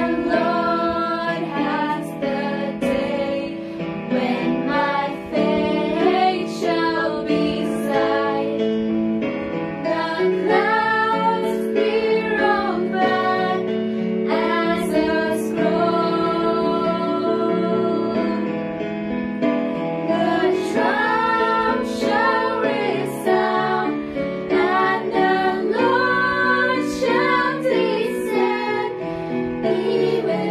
Lord has the day when my faith shall be sight. The clouds be open as a scroll. The trump shall resound, and the Lord shall descend. He will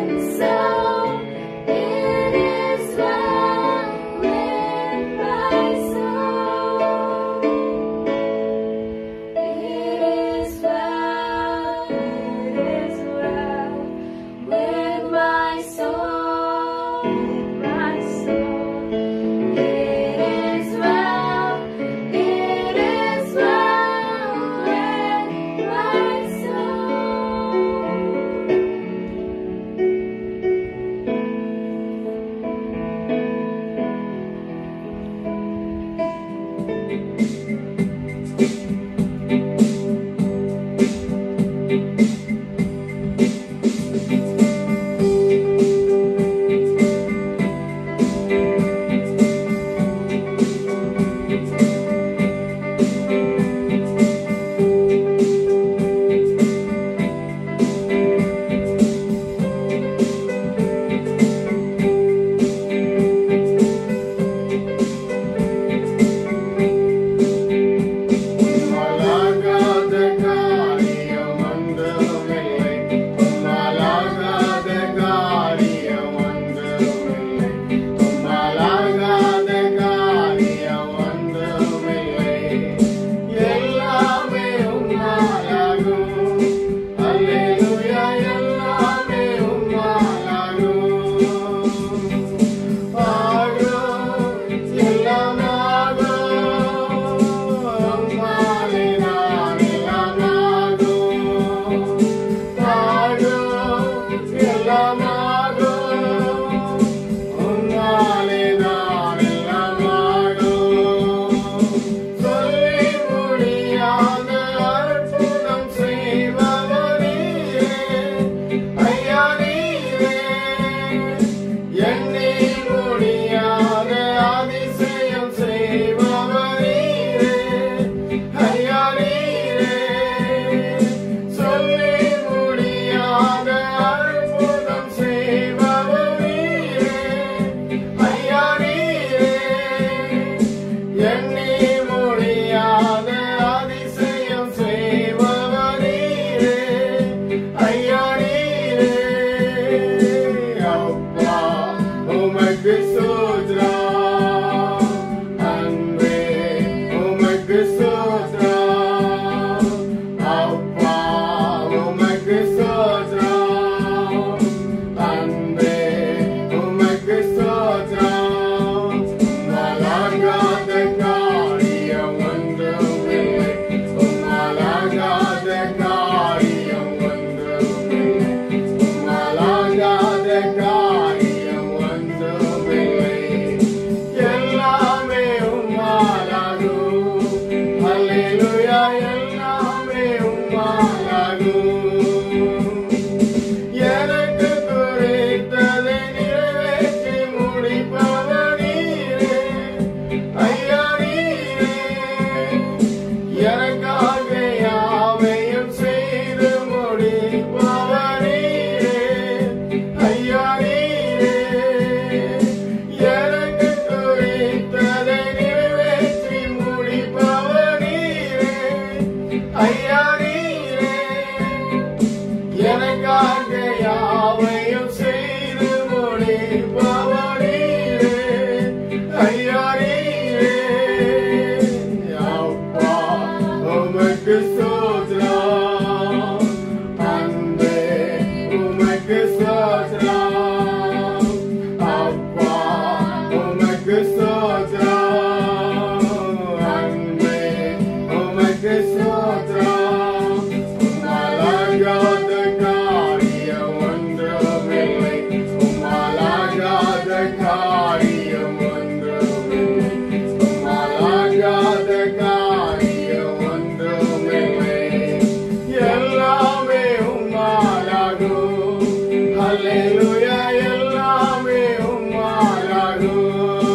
அல்லேலூயா எல்லாமே உம்மாலாகும்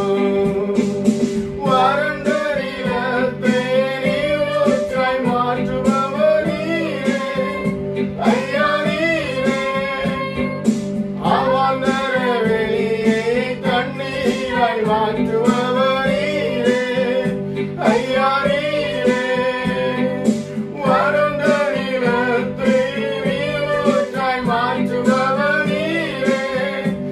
வறண்ட நிலத்தை நீரூற்றாய் மாற்றுபவர் நீரே ஐயா நீரே அவாந்தர வெளியை தண்ணீராய் மாற்றுபவர் நீரே ஐயா நீரே வறண்ட நிலத்தை நீரூற்றாய் மாற்றுபவர் நீரே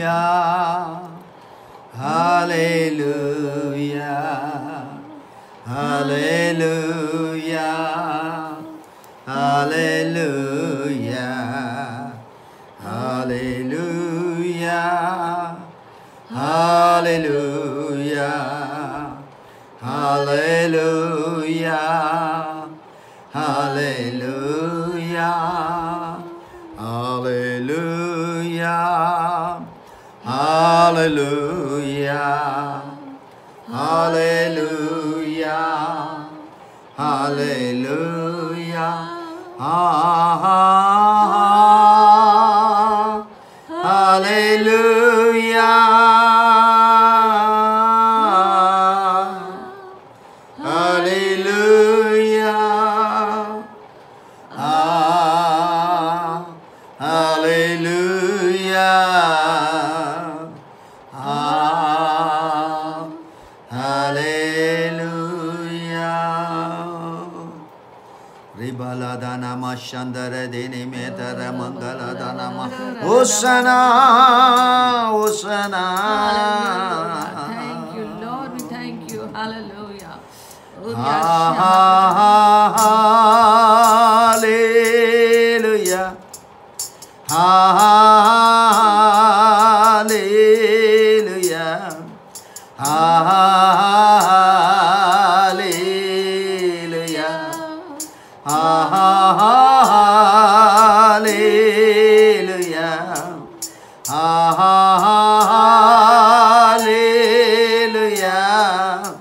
Hallelujah. Hallelujah. Hallelujah. Hallelujah. Hallelujah. Hallelujah. Hallelujah. Hallelujah. Hallelujah. Hallelujah. Hallelujah. Ah, Hallelujah. Hallelujah. Ah, hallelujah. Ah, hallelujah. Ribala dana mashandara dene metara mangala dana ma. Osana, Osana. Thank you, Lord. We thank you. Hallelujah. Oh, Hallelujah. Hallelujah. Hallelujah. Hallelujah. Hallelujah.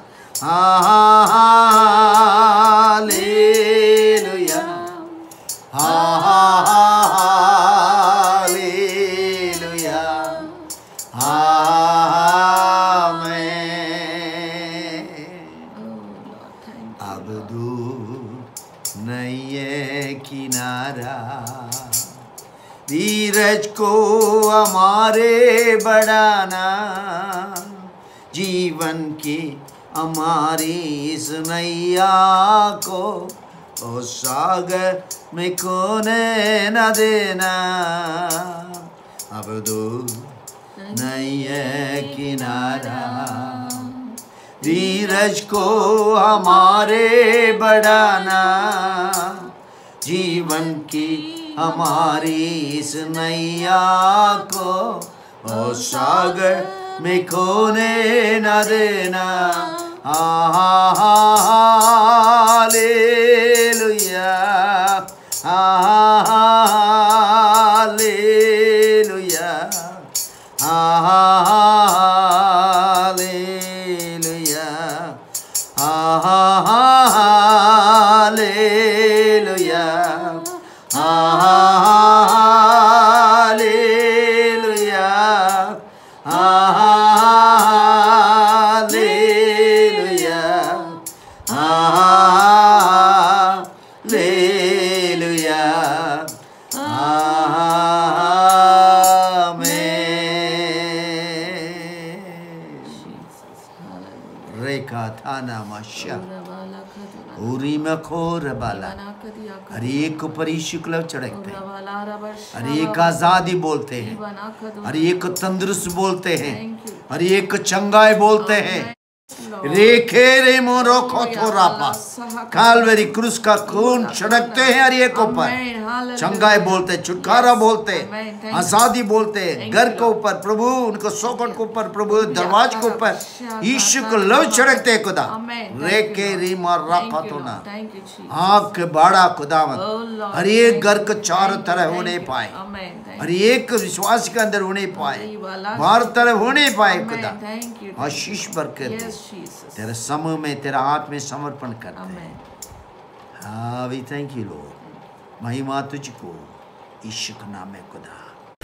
Hallelujah. Hallelujah. Amen. Oh, Lord, thank you. अब दूर नहीं है किनारा धीरज को हमारे बढ़ाना जीवन की हमारी इस नैया को ओ सागर में खोने न देना अब दूर नहीं है किनारा धीरज को हमारे बढ़ाना जीवन की हमारी इस नैया को ओ सागर में खोने न देना hallelujah hallelujah Hallelujah. Hallelujah. Hallelujah. Hallelujah. Hallelujah. Amen. Jesus. Hallelujah. Reka thana masha. Urabala kaduna. उरी में खोर बाला Bana kadiya kaduna. हर एक को परिशुक्ल चढ़कते हैं Urabala rabasha. हर एक आजादी बोलते हैं Bana kaduna. हर एक तंदुरुस्त बोलते हैं Thank you. हर एक चंगाई बोलते हैं Lord. रेखे रे मोरो खोथोरा पास कालवेरी क्रूस का खून छिड़कते हैं हर एक ऊपर Amen. Hallelujah. चंगाई बोलते हैं छुटकारा बोलते Amen. हैं Thank you. आजादी बोलते हैं Thank घर you, के Lord. ऊपर प्रभु उनको सोकन के ऊपर प्रभु दरवाज के ऊपर यीशु को लव छिड़कते हैं खुदा Amen. Thank you, रेखे Lord. री मार Thank you, राखो ना Lord. Thank you, Jesus. आंख बड़ा खुदावन Oh, Lord. हर एक Thank घर you. को चारों Thank you, तरफ thank होने you. पाए Amen. Thank her you. एक विश्वास के अंदर होने पाए Amen. Wala- बाहर तरफ होने पाए Amen. खुदा Thank you. आशीष बरकत दे Yes, Jesus. तेरे समूह में तेरा हाथ में समर्पण करते हैं Amen. हाँ वी थैंक यू लॉर्ड महिमा तुझको यीशु के नाम में खुदा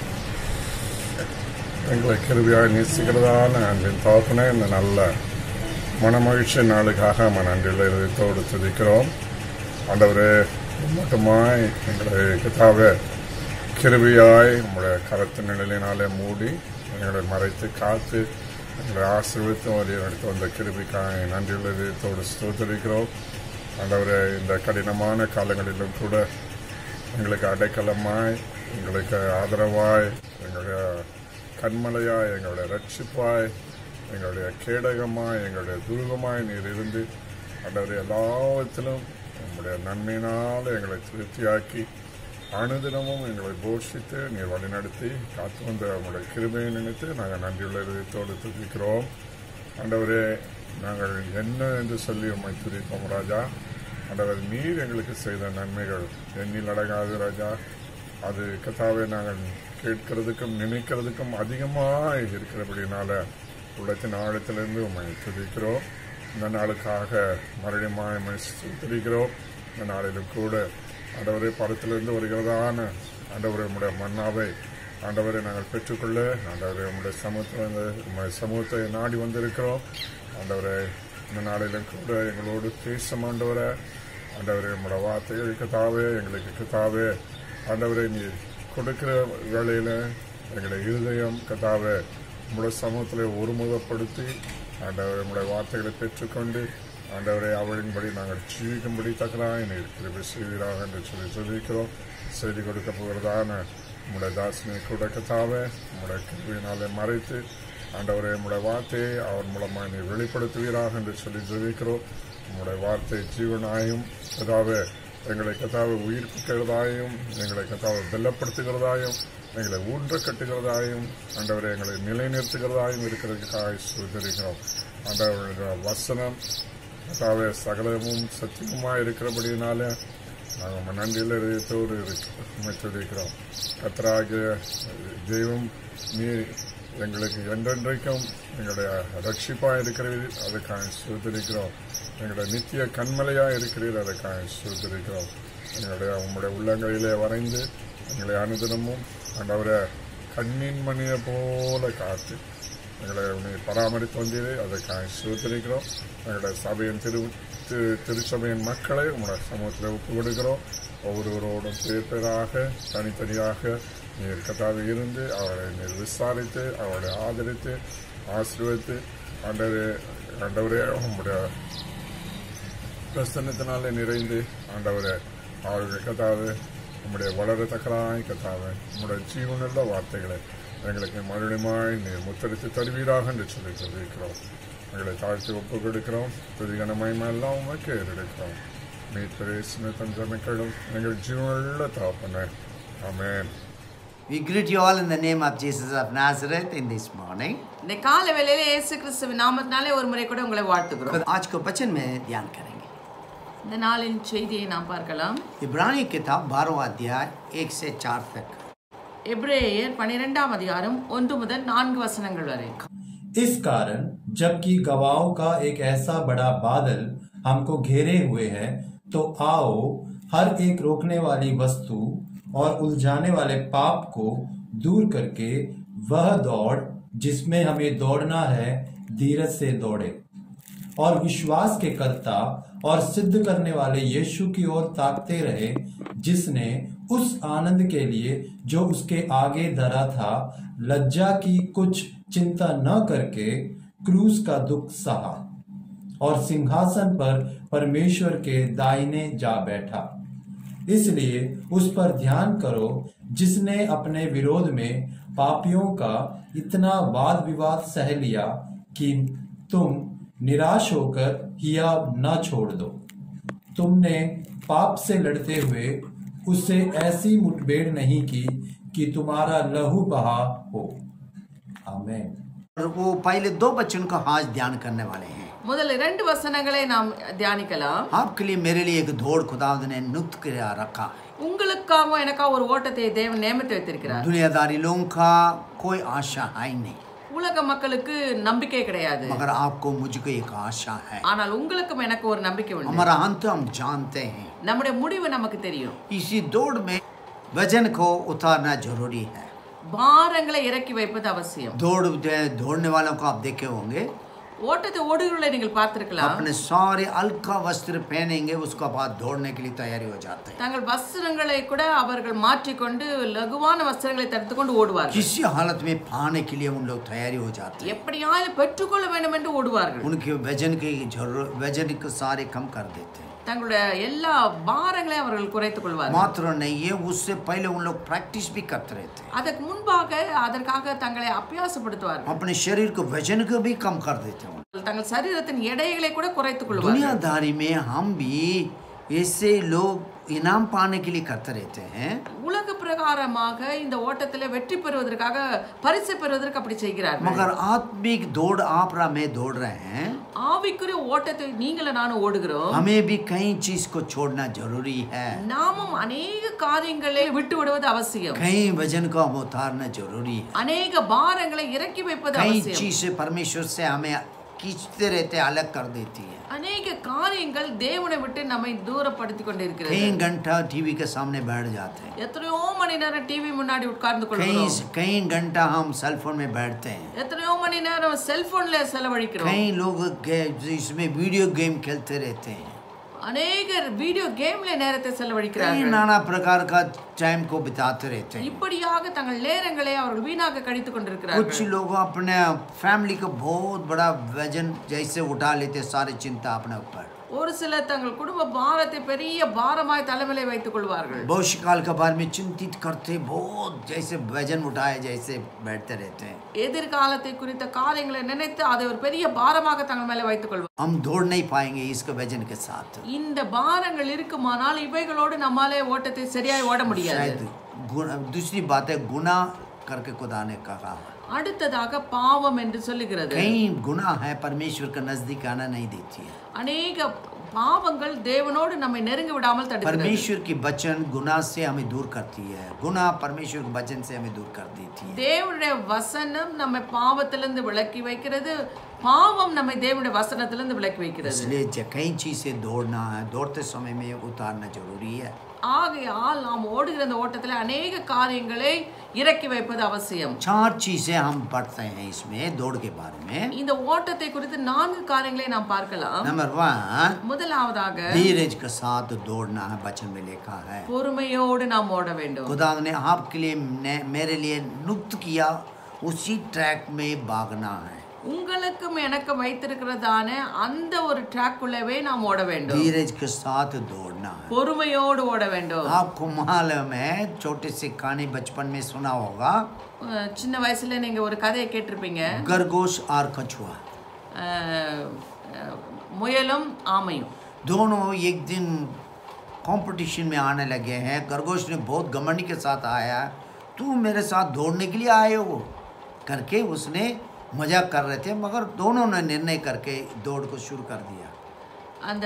எங்களை கிருபியாய் நேசிக்கிறதான அன்பின் தகப்பனே இந்த நல்ல மனமகிழ்ச்சி நாளுக்காக நம்ம நன்றியில் இதயத்தோடு துதிக்கிறோம் ஆண்டவரே மட்டுமாய் எங்களை கிதாவே கிருபியாய் உங்களுடைய கரத்து நிழலினாலே மூடி எங்களை மறைத்து காத்து எங்களை ஆசீர்வித்து ஒரு எடுத்து வந்த கிருபிக்காய் நன்றியில் இதயத்தோடு ஸ்தோத்தரிக்கிறோம் ஆண்டவரே இந்த கடினமான காலங்களிலும் கூட எங்களுக்கு அடைக்கலமாய் எங்களுக்கு ஆதரவாய் எங்களுடைய கண்மலையாய் எங்களுடைய ரட்சிப்பாய் எங்களுடைய கேடகமாய் எங்களுடைய துருகமாய் நீர் இருந்து ஆண்டவரே எல்லாவற்றிலும் உம்முடைய நன்மையினால் எங்களை திருப்தியாக்கி அனுதினமும் எங்களை போஷித்து நீர் வழிநடத்தி காத்து வந்த உங்களுடைய கிருபையை நினைத்து நாங்கள் நன்றியுள்ள இதயத்தோடு துதிக்கிறோம் ஆண்டவரே நாங்கள் என்ன என்று சொல்லி உம்மை துதிப்போம் ராஜா ஆண்டவர் நீர் எங்களுக்கு செய்த நன்மைகள் எண்ணில் அடங்காது ராஜா அது கதாவை நாங்கள் கேட்கிறதுக்கும் நினைக்கிறதுக்கும் அதிகமாக இருக்கிறபடினால உள்ளத்தின் ஆழத்திலிருந்து உண்மை துதிக்கிறோம் இந்த நாளுக்காக மறுபடியும் உம்மை துதிக்கிறோம் இந்த நாளிலும் கூட ஆண்டவரே படத்திலிருந்து வருகிறதான ஆண்டவரே உம்முடைய மன்னாவை ஆண்டவரை நாங்கள் பெற்றுக்கொள்ள ஆண்டவரை உம்முடைய சமூகத்தை உம்முடைய சமூகத்தை நாடி வந்திருக்கிறோம் ஆண்டவரை இந்த நாளிலும் கூட எங்களோடு பேசும் ஆண்டவரை ஆண்டவரே உம்முடைய வார்த்தைகளுக்கு தாவே எங்களுக்கு கத்தாவே ஆண்டவரை நீ கொடுக்கிற வேளையில் எங்களை இருதயம் கதாவை உங்களுடைய சமூகத்தில் ஒருமுகப்படுத்தி ஆண்டவரை உங்களுடைய வார்த்தைகளை பெற்றுக்கொண்டு ஆண்டவரை அவளின்படி நாங்கள் ஜீவிக்கும்படி தக்கதாக நீர் கிருபை செய்வீராக என்று சொல்லி சொல்லியிருக்கிறோம் செய்தி கொடுக்க போகிறதான உங்களுடைய தாசனை கூட கத்தாவே உங்களுடைய கிருபையினாலே மறைத்து ஆண்டவரை உங்களுடைய வார்த்தையை அவர் மூலமாக நீ வெளிப்படுத்துவீராக என்று சொல்லி ஜெபிக்கிறோம் உங்களுடைய வார்த்தை ஜீவனாயும் கதாவே எங்களை கதாவை உயிர்ப்பிக்கிறதாயும் எங்களை கதாவை வெல்லப்படுத்துகிறதாயும் எங்களை ஊன்ற கட்டுகிறதாயும் ஆண்டவரை எங்களை நிலைநிறுத்துகிறதாயும் இருக்கிறதுக்காக சுதரிக்கிறோம் ஆண்டவருடைய வசனம் கதாவே சகலமும் சத்தியமாக இருக்கிறபடினால நாங்கள் நன்றியில் இதயத்தோடு இருக்கிறோம் கத்தராகிய தெய்வம் நீ எங்களுக்கு என்றென்றைக்கும் எங்களுடைய ரட்சிப்பாக இருக்கிறீர் அதுக்காக சுதரிக்கிறோம் எங்களுடைய நித்திய கண்மலையாக இருக்கிறீர் அதுக்காக சுதரிக்கிறோம் எங்களுடைய உங்களுடைய உள்ளங்களிலே வரைந்து எங்களை அனுதினமும் ஆண்டவரை கண்ணின் மணியை போல காத்து எங்களை உன்னை பராமரித்து வந்தீரே அதற்காக சுதரிக்கிறோம் எங்களுடைய சபையின் திரு திரு- திருச்சபையின் மக்களை உங்களுடைய சமூகத்தில் ஒப்பு கொடுக்கிறோம் ஒவ்வொருவரோடும் பேர் பேராக தனித்தனியாக நீர் கத்தாவை இருந்து அவரை நீர் விசாரித்து அவரை ஆதரித்து ஆசீர்வதித்து ஆண்டவரே ஆண்டவரே உங்களுடைய பிரசன்னத்தினாலே நிறைந்து ஆண்டவரே அவர்கள் கத்தாவே நம்முடைய வளரத்தக்கதாய் கத்தாவே நம்முடைய ஜீவனுள்ள வார்த்தைகளை எங்களுக்கு மறுபடியுமாய் நீர் முத்தரித்து தருவீராக என்று சொல்லி சொல்லியிருக்கிறோம் எங்களை தாழ்த்தி ஒப்பு கொடுக்கிறோம் புதிய மயமெல்லாம் உமக்கு ஏறெடுக்கிறோம் மீட்பரே சின்னத்தன் ஜனக்களும் எங்கள் ஜீவனுள்ள தாப்பன ஆமென் We greet you all in the name of Jesus of Nazareth in this morning. இந்த கால வேளையில இயேசு கிறிஸ்துவின் நாமத்தினாலே ஒரு முறை கூட உங்களை வாழ்த்துகிறோம் आज को वचन में ध्यान करेंगे இந்த நாளின் செய்தியை நாம் பார்க்கலாம் इब्रानी किताब बारहवा अध्याय एक से चार तक எப்ரேயர் பனிரெண்டாம் அதிகாரம் ஒன்று முதல் நான்கு வசனங்கள் வரை इस कारण जबकि गवाहों का एक ऐसा बड़ा बादल हमको घेरे हुए है तो आओ हर एक रोकने वाली वस्तु और उलझाने वाले पाप को दूर करके वह दौड़ जिसमें हमें दौड़ना है धीरज से दौड़े और विश्वास के कर्ता और सिद्ध करने वाले यीशु की ओर ताकते रहे जिसने उस आनंद के लिए जो उसके आगे धरा था लज्जा की कुछ चिंता न करके क्रूस का दुख सहा और सिंहासन पर परमेश्वर के दाहिने जा बैठा इसलिए उस पर ध्यान करो जिसने अपने विरोध में पापियों का इतना वाद विवाद सह लिया कि तुम निराश होकर हिया न छोड़ दो तुमने पाप से लड़ते हुए उससे ऐसी मुठभेड़ नहीं की कि तुम्हारा लहू बहा हो आमेन और वो पहले दो बच्चों का आज ध्यान करने वाले हैं முதல் இரண்டு வசனங்களை நாம் தியானிக்கலாம் आपके लिए मेरे लिए एक दौड़ खुदावद ने नियुक्त किया रखा है உங்களுக்காகவும் எனக்காக ஒரு ஓட்டத்தை தேவன் நியமித்து வைத்திருக்கிறார் दुनियादारी लोगों का कोई आशा है ही नहीं உலக மக்களுக்கு நம்பிக்கை கிடையாது मगर आपको मुझको एक आशा है ஆனால் உங்களுக்கும் எனக்கு ஒரு நம்பிக்கை உண்டு हमारा अंत हम जानते हैं நம்முடைய முடிவு நமக்கு தெரியும் इसी दौड़ में वजन को उतारना जरूरी है பாரங்களை இறக்கி வைப்பது அவசியம் दौड़ दौड़ने वालों को आप देखे होंगे ஓட்டத்தை ஓடுகளை நீங்கள் பார்த்திருக்கலாம் अपने सारे हल्का वस्त्र पहनेंगे उसके बाद दौड़ने के लिए तैयारी हो जाते हैं தங்கள் வஸ்திரங்களை கூட அவர்கள் மாற்றிக்கொண்டு லகுவான வஸ்திரங்களை தடுத்து கொண்டு ஓடுவார்கள் किसी हालत में पाने के लिए उन लोग तैयारी हो जाते हैं எப்படியாவது பெற்றுக்கொள்ள வேண்டும் என்று ஓடுவார்கள் उनके वजन के जरूर वजन को सारे कम कर देते हैं தங்களுடைய எல்லா பாரங்களையும் அவர்கள் குறைத்துக் கொள்வார்கள் मात्र नहीं है उससे पहले उन लोग प्रैक्टिस भी करते रहते हैं அதற்கு முன்பாக அதற்காக தங்களை அபியாசப்படுத்துவார்கள் अपने शरीर को वजन को भी कम कर देते हैं தங்கள் சரீரத்தின் எடைகளை கூட குறைத்துக் கொள்வார்கள் दुनियादारी में हम भी ऐसे लोग इनाम पाने के लिए करते रहते हैं உலக பிரகாரமாக இந்த ஓட்டத்திலே வெற்றி பெறுவதற்காக பரிசு பெறுவதற்கு அப்படி செய்கிறார்கள் मगर आत्मिक दौड़ आप और मैं दौड़ रहे हैं ஆவிக்குரிய ஓட்டத்தை நீங்களும் நானும் ஓடுகிறோம் हमें भी कई चीज को छोड़ना जरूरी है நாமும் அநேக காரியங்களை விட்டு விடுவது அவசியம் कई वजन को हम उतारना जरूरी है அநேக பாரங்களை இறக்கி வைப்பது कई அவசியம் चीज से परमेश्वर से हमें खींचते रहते अलग कर देती है அநேக காரியங்கள் தேவனை விட்டு நம்மை தூரப்படுத்தி கொண்டிருக்கிறது कई घंटा टीवी के सामने बैठ जाते हैं எத்தனையோ மணி நேரம் டிவி முன்னாடி உட்கார்ந்து कई கொள்கிறோம் कई घंटा हम सेल फोन में बैठते हैं எத்தனையோ மணி நேரம் செல்போன்ல செலவழிக்கிறோம் कई लोग गे- इसमें वीडियो गेम खेलते रहते हैं அநேகர் வீடியோ கேம்ல நேரத்தை कई செலவழிக்கிறார்கள் नाना प्रकार का टाइम को बिताते रहते हैं இப்படியாக தங்கள் நேரங்களை அவர்கள் வீணாக கழித்துக் कुछ கொண்டிருக்கிறார்கள் लोग अपने फैमिली को बहुत बड़ा वजन जैसे उठा लेते हैं, सारी चिंता अपने ऊपर ஒரு சிலர் தங்கள் குடும்ப பாரத்தை பெரிய பாரமாய் தலைமையில வைத்துக் கொள்வார்கள் भविष्य काल के बारे में चिंतित करते बहुत जैसे वजन उठाए जैसे बैठते रहते हैं எதிர்காலத்தை குறித்த காரியங்களை நினைத்து அதை ஒரு பெரிய பாரமாக தங்கள் மேல வைத்துக் கொள்வார் हम दौड़ नहीं पाएंगे इसके वजन के साथ இந்த பாரங்கள் இருக்குமானால் இவைகளோடு நம்மாலே ஓட்டத்தை சரியாய் ஓட முடியாது शायद गुना- दूसरी बात है गुना करके खुदा ने कहा அடுத்ததாக பாவம் என்று சொல்லுகிறது कई गुना है परमेश्वर के नजदीक आना नहीं देती है அநேக பாவங்கள் தேவனோடு நம்மை நெருங்க விடாமல் தடுக்கிறது परमेश्वर की वचन गुना से हमें दूर करती है गुना परमेश्वर के वचन से हमें दूर कर देती है தேவனுடைய வசனம் நம்மை பாவத்திலிருந்து விலக்கி வைக்கிறது பாவம் நம்மை தேவனுடைய வசனத்திலிருந்து விலக்கி வைக்கிறது इसलिए ज- कई चीज से दौड़ना है दौड़ते समय में उतारना जरूरी है ஆகையால் நாம் ஓடுகிற அந்த ஓட்டத்தில் அநேக காரியங்களை இறக்கி வைப்பது அவசியம் चार चीजें हम पढ़ते हैं इसमें दौड़ के बारे में இந்த ஓட்டத்தை குறித்து நான்கு காரியங்களை நாம் பார்க்கலாம் नंबर वन முதலாவதாக धीरज के साथ दौड़ना है वचन में लिखा है பொறுமையோடு நாம் ஓட வேண்டும் खुदा ने आपके लिए ने- मेरे लिए नियुक्त किया उसी ट्रैक में भागना है உங்களுக்கும் எனக்கு வைத்திருக்கிறதான அந்த ஒரு ட்ராக்குள்ளவே நாம் ஓட வேண்டும் धीरज के साथ दौड़ना है பொறுமையோடு ஓட வேண்டும் आपको मालूम है छोटे से कहानी बचपन में सुना होगा அஹ் சின்ன வயசுல நீங்க ஒரு கதையை கேட்டிருப்பீங்க खरगोश और कछुआ அஹ், அஹ், முயலும் ஆமையும் दोनों एक दिन कंपटीशन में आने लगे हैं खरगोश ने बहुत घमंडी के साथ आया तू मेरे साथ दौड़ने के लिए आए हो करके उसने मजाक कर रहे थे मगर दोनों ने निर्णय करके दौड़ को शुरू कर दिया அந்த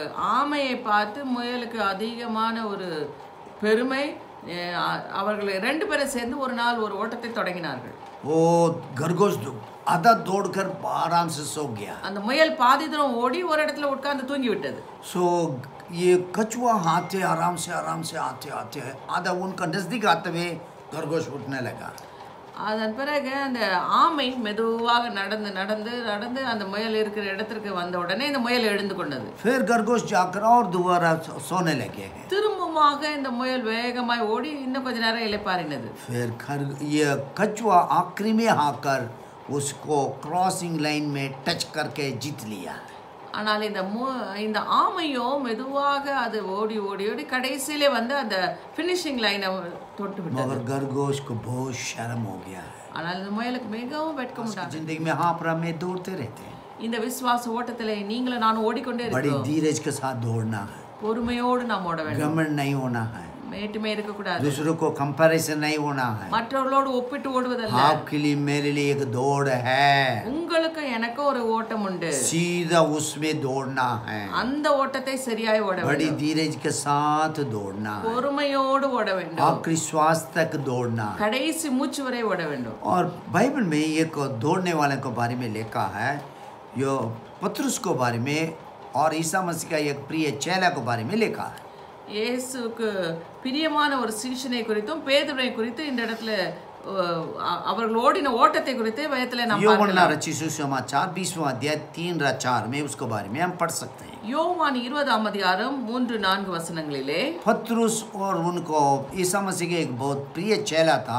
ஆமையை பார்த்து முயலுக்கு அதிகமான ஒரு பெருமை அஹ், அ- அவர்கள் ரெண்டு பேரும் சேர்ந்து ஒரு நாள் ஒரு ஓட்டத்தை தொடங்கினார்கள் वो खरगोश आधा दौड़कर आराम से सो गया அந்த முயல் பாதி தூரம் ஓடி ஒரு இடத்துல உட்கார்ந்து தூங்கி விட்டது सो ये कछुआ आते आराम से आराम से आते आते आधा उनका नज़दीक आते हुए खरगोश उठने लगा அதன் பிறகு அந்த ஆமை மெதுவாக நடந்து நடந்து நடந்து அந்த முயல் இருக்கிற இடத்திற்கு வந்த உடனே இந்த முயல் எழுந்து கொண்டது फिर खरगोश जाकर और दोबारा सो- सोने लगे हैं திரும்பமாக இந்த முயல் வேகமாய் ஓடி இன்னும் கொஞ்ச நேரம் இளைப்பாறினது फिर खर ये कछुआ आखिरी में आकर उसको क्रॉसिंग लाइन में टच करके जीत लिया ஆனால் இந்த மு இந்த ஆமையோ மெதுவாக அது ஓடி ஓடி ஓடி கடைசியிலே வந்து அந்த ஃபினிஷிங் லைனை தொட்டு விட்டது मगर खरगोश को बहुत शर्म हो गया है ஆனால் இந்த முயலுக்கு மிகவும் வெட்கம் उसकी உண்டாகுது जिंदगी में हाँ पर में दौड़ते रहते हैं இந்த விசுவாச ஓட்டத்திலே நீங்களும் நானும் ஓடிக்கொண்டே बड़ी இருக்கிறோம் धीरज के साथ दौड़ना है பொறுமையோடு நாம் ஓட வேண்டும் घमंड नहीं होना है மேட்டுமே இருக்கக்கூடாது दूसरों को कंपैरिजन नहीं होना है மற்றவர்களோடு ஒப்பிட்டு ஓடுவதல்ல आपके लिए मेरे लिए एक दौड़ है உங்களுக்கு எனக்கு ஒரு ஓட்டம் உண்டு सीधा उसमें दौड़ना है அந்த ஓட்டத்தை சரியாய் ஓட बड़ी வேண்டும் धीरज के साथ दौड़ना है பொறுமையோடு ஓட வேண்டும் आखिरी श्वास तक दौड़ना है கடைசி மூச்சு வரை ஓட வேண்டும் और बाइबल में एक दौड़ने वाले के बारे में लिखा है यो पत्रुस को बारे में और ईसा मसीह का एक प्रिय चेला के बारे में लिखा है இயேசுக்கு பிரியமான ஒரு சீஷனை குறித்தும் பேதுரை குறித்து இந்த இடத்துல அஹ், அ- அவர்கள் ஓடின ஓட்டத்தை குறித்து வேதத்துல நாம் योवन्ना பார்க்கலாம் रची सुसमाचार बीसवा अध्याय तीन रा चार में उसके बारे में हम पढ़ सकते हैं யோவான் இருபதாம் அதிகாரம் மூன்று நான்கு வசனங்களிலே पत्रुस और उनको ईसा मसीह के एक बहुत प्रिय चेला था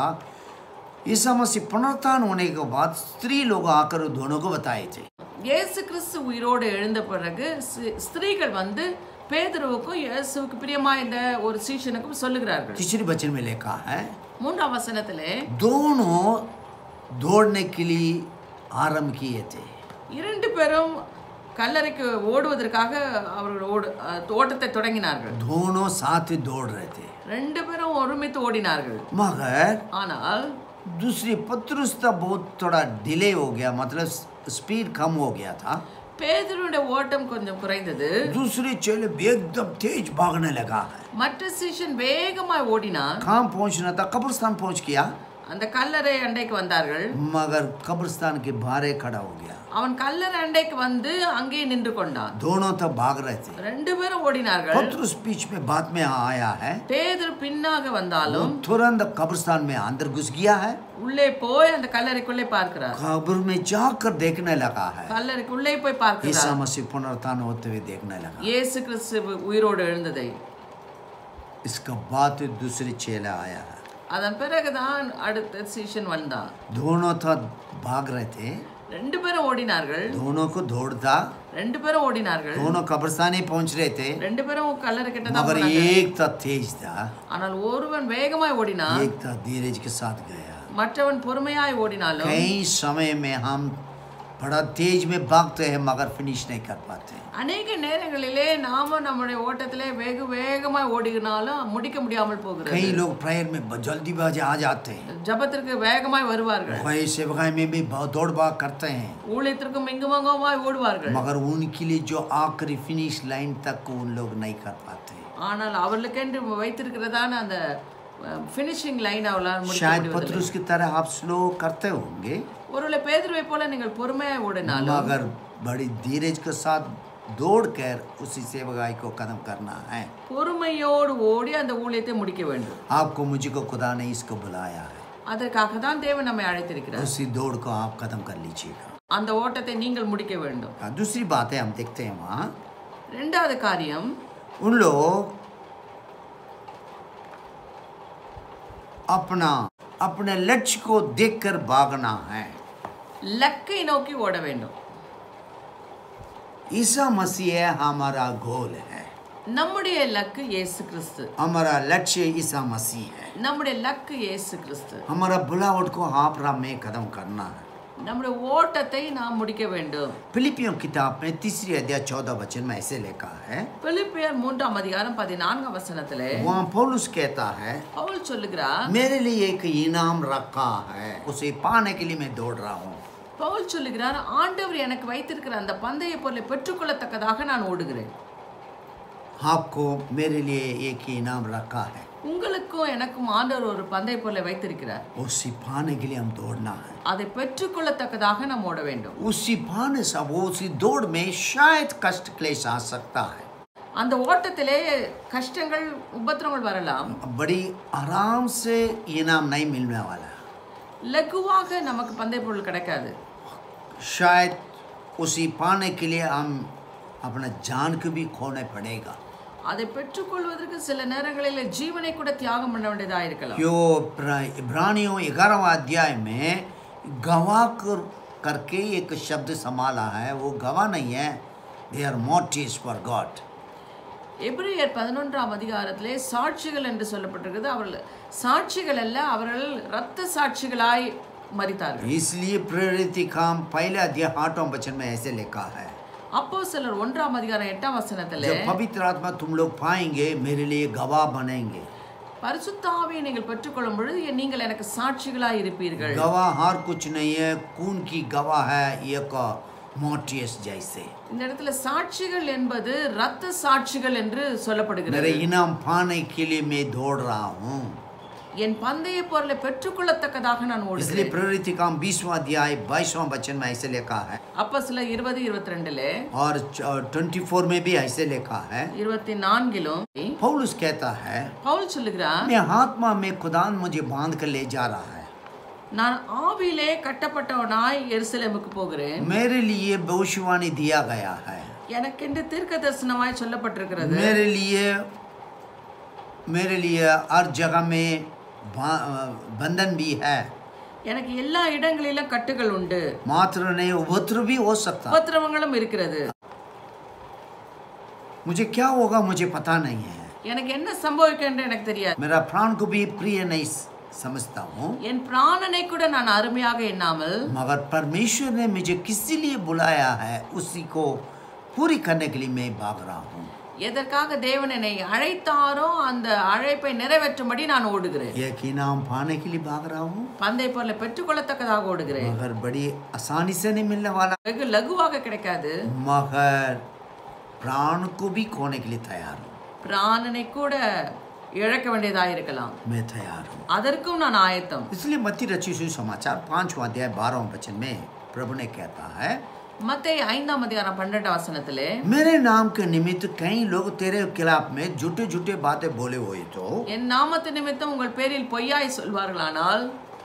ईसा मसीह पुनरुत्थान होने के बाद स्त्री लोग आकर दोनों को बताए थे இயேசு கிறிஸ்து உயிரோடு எழுந்த பிறகு சி- ஸ்திரீகள் வந்து பேதுருவுக்கும் இயேசுவுக்கு பிரியமா இந்த ஒரு சீஷனுக்கும் சொல்லுகிறார்கள் तीसरे वचन में लिखा है மூன்றாம் வசனத்திலே दोनों दौड़ने के लिए आरंभ किए थे இரண்டு பேரும் கல்லறைக்கு ஓடுவதற்காக அவர்கள் ஓடு அஹ், ஓட்டத்தை தொடங்கினார்கள் दोनों साथ ही दौड़ रहे थे ரெண்டு பேரும் ஒருமித்து ஓடினார்கள் मगर ஆனால் दूसरी पत्रुस का बहुत थोड़ा डिले हो गया मतलब स्पीड कम हो गया था பேதுருடைய ஓட்டம் கொஞ்சம் குறைந்தது दूसरे चेले भी एकदम तेज भागने लगा है மற்ற சீஷன் வேகமாய் ஓடினான் कहाँ पहुंचना था कब्रिस्तान पहुंच गया அந்த கல்லறை அண்டைக்கு வந்தார்கள் मगर कब्रिस्तान के बाहर खड़ा हो गया அவன் கல்லறை அண்டைக்கு வந்து அங்கேயே நின்று கொண்டான் दोनों तो भाग रहे थे ரெண்டு பேரும் ஓடினார்கள் पत्रुस बीच में बाद में आया है பேதுரு பின்னாக वो வந்தாலும் तुरंत कब्रिस्तान में अंदर घुस गया है உள்ளே போய் அந்த கல்லறைக்குள்ளே பார்க்கிறார் कब्र में जाकर देखने लगा है கல்லறைக்குள்ளே போய் ईसा பார்க்கிறார் मसीह पुनरुत्थान होते हुए देखने लगा இயேசு கிறிஸ்து உயிரோடு எழுந்ததை इसका बाद दूसरे चेला आया है அதன் பிறகுதான் அடுத்த சீஷன் வந்தான் दोनों तो भाग रहे थे ரெண்டு பேரும் ஓடினார்கள் दोनों को दौड़ता ரெண்டு பேரும் ஓடினார்கள் दोनों कब्रिस्तान ही पहुंच रहे थे ரெண்டு பேரும் கல்லறை கிட்ட தான் मगर போனாங்க. एक था तेज था ஆனால் ஒருவன் வேகமாய் ஓடினான் एक था धीरज के साथ गया மற்றவன் பொறுமையாய் ஓடினாலும் कई समय में हम बड़ा तेज में भागते हैं मगर फिनिश नहीं कर पाते அநேக நேரங்களிலே நாம நம்முடைய ஓட்டத்திலே வெகு வேகமாய் ஓடினாலும் முடிக்க முடியாமல் போகிறது कई लोग प्रेयर में ब- जल्दीबाजी आ जाते हैं ஜபத்திற்கு வேகமாய் வருவார்கள் वही सेवकाई में भी बहुत दौड़ भाग करते हैं ஊழியத்திற்கும் இங்குமங்குமாய் ஓடுவார்கள் मगर उनके लिए जो आखिरी फिनिश लाइन तक उन लोग नहीं कर पाते ஆனால் அவர்களுக்கென்று வைத்திருக்கிறதான அந்த ஃபினிஷிங் லைன் அவளால் முடிக்க शायद முடிவதில்லை पत्रुस की तरह आप स्लो करते होंगे ஒருவேளை பேதுருவை போல நீங்கள் பொறுமையாய் ஓடினாலும் मगर बड़ी धीरज के साथ दौड़कर उसी सेवकाई को खत्म करना है பொறுமையோடு ஓடி அந்த ஊழியத்தை முடிக்க வேண்டும் आपको मुझको खुदा ने इसको बुलाया है அதற்காக தான் தேவன் நம்மை அழைத்திருக்கிறார் उसी दौड़ को आप खत्म कर लीजिएगा அந்த ஓட்டத்தை நீங்கள் முடிக்க வேண்டும் हाँ, दूसरी बात है हम देखते हैं वहाँ ரெண்டாவது காரியம் उन लोग अपना अपने लक्ष्य को देखकर भागना है லக்கை நோக்கி ஓட வேண்டும் ईसा मसीह हमारा गोल है நம்முடைய லக்கு இயேசு கிறிஸ்து हमारा लक्ष्य ईसा मसीह है நம்முடைய லக்கு இயேசு கிறிஸ்து हमारा बुलावट को आप राह में कदम करना है நம்முடைய ஓட்டத்தை நாம் முடிக்க வேண்டும் फिलिपियों किताब में तीसरी अध्याय चौदह वचन में ऐसे लिखा है பிலிப்பியர் மூன்றாம் அதிகாரம் பதினான்காம் வசனத்திலே वहाँ पौलुस कहता है பவுல் சொல்லுகிறார் मेरे लिए एक इनाम रखा है उसे पाने के लिए मैं दौड़ रहा हूँ பவுல் சொல்லுகிறார் ஆண்டவர் எனக்கு வைத்திருக்கிற அந்த பந்தய பொருளை பெற்றுக்கொள்ளத்தக்கதாக நான் ஓடுகிறேன் आपको मेरे लिए एक इनाम रखा है உங்களுக்கும் எனக்கும் ஆண்டவர் ஒரு பந்தய பொருளை வைத்திருக்கிறார் उसी पाने के लिए हम दौड़ना है அதை பெற்றுக்கொள்ளத்தக்கதாக நாம் ஓட வேண்டும் उसी पाने से वो उसी दौड़ में शायद कष्ट क्लेश आ सकता है அந்த ஓட்டத்திலே கஷ்டங்கள் உபத்திரங்கள் வரலாம் बड़ी आराम से इनाम नहीं मिलने वाला லகுவாக நமக்கு பந்தய பொருள் கிடைக்காது शायद उसी पाने के लिए हम अपना जान को भी खोना पड़ेगा அதை பெற்றுக்கொள்வதற்கு சில நேரங்களில் ஜீவனை கூட தியாகம் பண்ண வேண்டியதா இருக்கலாம் जो प्रा- इब्रानियों ग्यारहवा अध्याय में गवाह कर, करके एक शब्द संभाला है वो गवाह नहीं है they are motives for God எபிரேயர் பதினொன்றாம் அதிகாரத்திலே சாட்சிகள் என்று சொல்லப்பட்டிருக்கிறது அவர்கள் சாட்சிகள் அல்ல அவர்கள் இரத்த சாட்சிகளாய் மரித்தார்கள் इसलिए प्रेरित काम पहले अध्याय आठवां वचन में ऐसे लिखा है அப்போ சிலர் ஒன்றாம் அதிகாரம் எட்டாம் வசனத்திலே जब पवित्र आत्मा तुम लोग पाएंगे मेरे लिए गवाह बनेंगे பரிசுத்தாவியை நீங்கள் பெற்றுக்கொள்ளும் பொழுது நீங்கள் எனக்கு சாட்சிகளாய் இருப்பீர்கள் गवाह हर कुछ नहीं है कौन की गवाह है एक मोटियस जैसे இந்த இடத்துல சாட்சிகள் என்பது இரத்த சாட்சிகள் என்று मेरे சொல்லப்படுகிறது इनाम पाने के लिए मैं दौड़ रहा हूँ என் பந்தய பொருளை பெற்றுக்கொள்ளத்தக்கதாக நான் इसलिए ஓடுகிறேன் प्रेरित काम बीसवा अध्याय बाईसवां वचन में ऐसे लिखा है அப்போ சில இருபது இருபத்தி ரெண்டுல और ट्वेंटी फोर में भी ऐसे लिखा है இருபத்தி நான்கிலும் पौलुस कहता है பவுல் சொல்லுகிறார் मैं आत्मा में खुदान मुझे बांध कर ले जा रहा है நான் ஆவியிலே கட்டப்பட்டவனாய் எருசலேமுக்கு போகிறேன் मेरे लिए भविष्यवाणी दिया गया है எனக்கென்று தீர்க்க தரிசனமாய் சொல்லப்பட்டிருக்கிறது मेरे लिए मेरे लिए हर जगह में बा- बंधन भी है எனக்கு எல்லா இடங்களிலும் கட்டுகள் உண்டு मात्र नहीं उपद्रव भी हो सकता है। உபத்திரவங்களும் இருக்கிறது मुझे क्या होगा मुझे पता नहीं है எனக்கு என்ன சம்பவிக்கும் எனக்கு தெரியாது मेरा प्राण को भी प्रिय नहीं स- समझता हूँ என் பிராணனை கூட நான் அருமையாக எண்ணாமல் मगर परमेश्वर ने मुझे किसी लिए बुलाया है उसी को पूरी करने के लिए मैं भाग रहा हूँ எதற்காக தேவன் என்னை அழைத்தாரோ அந்த அழைப்பை நிறைவேற்றும்படி நான் ஓடுகிறேன் एक इनाम पाने के लिए भाग रहा हूँ பந்தை பொருளை பெற்றுக்கொள்ளத்தக்கதாக ஓடுகிறேன் मगर बड़ी आसानी से नहीं मिलने वाला வெகு லகுவாக கிடைக்காது मगर प्राण को भी खोने के लिए तैयार हूँ பிராணனை கூட இழக்க வேண்டியதாக இருக்கலாம் मैं तैयार हूँ அதற்கும் நான் ஆயத்தம் इसलिए मत्ती रची सुसमाचार पांचवा अध्याय बारहवें वचन में प्रभु ने कहता है மத்தேயு ஐந்தாம் அதிகாரம் பன்னெண்டாம் வசனத்திலே मेरे नाम के निमित्त कई लोग तेरे खिलाफ में झूठे झूठे बातें बोले हुए तो என் நாமத்து நிமித்தம் உங்கள் பேரில் பொய்யாய் சொல்வார்களானால்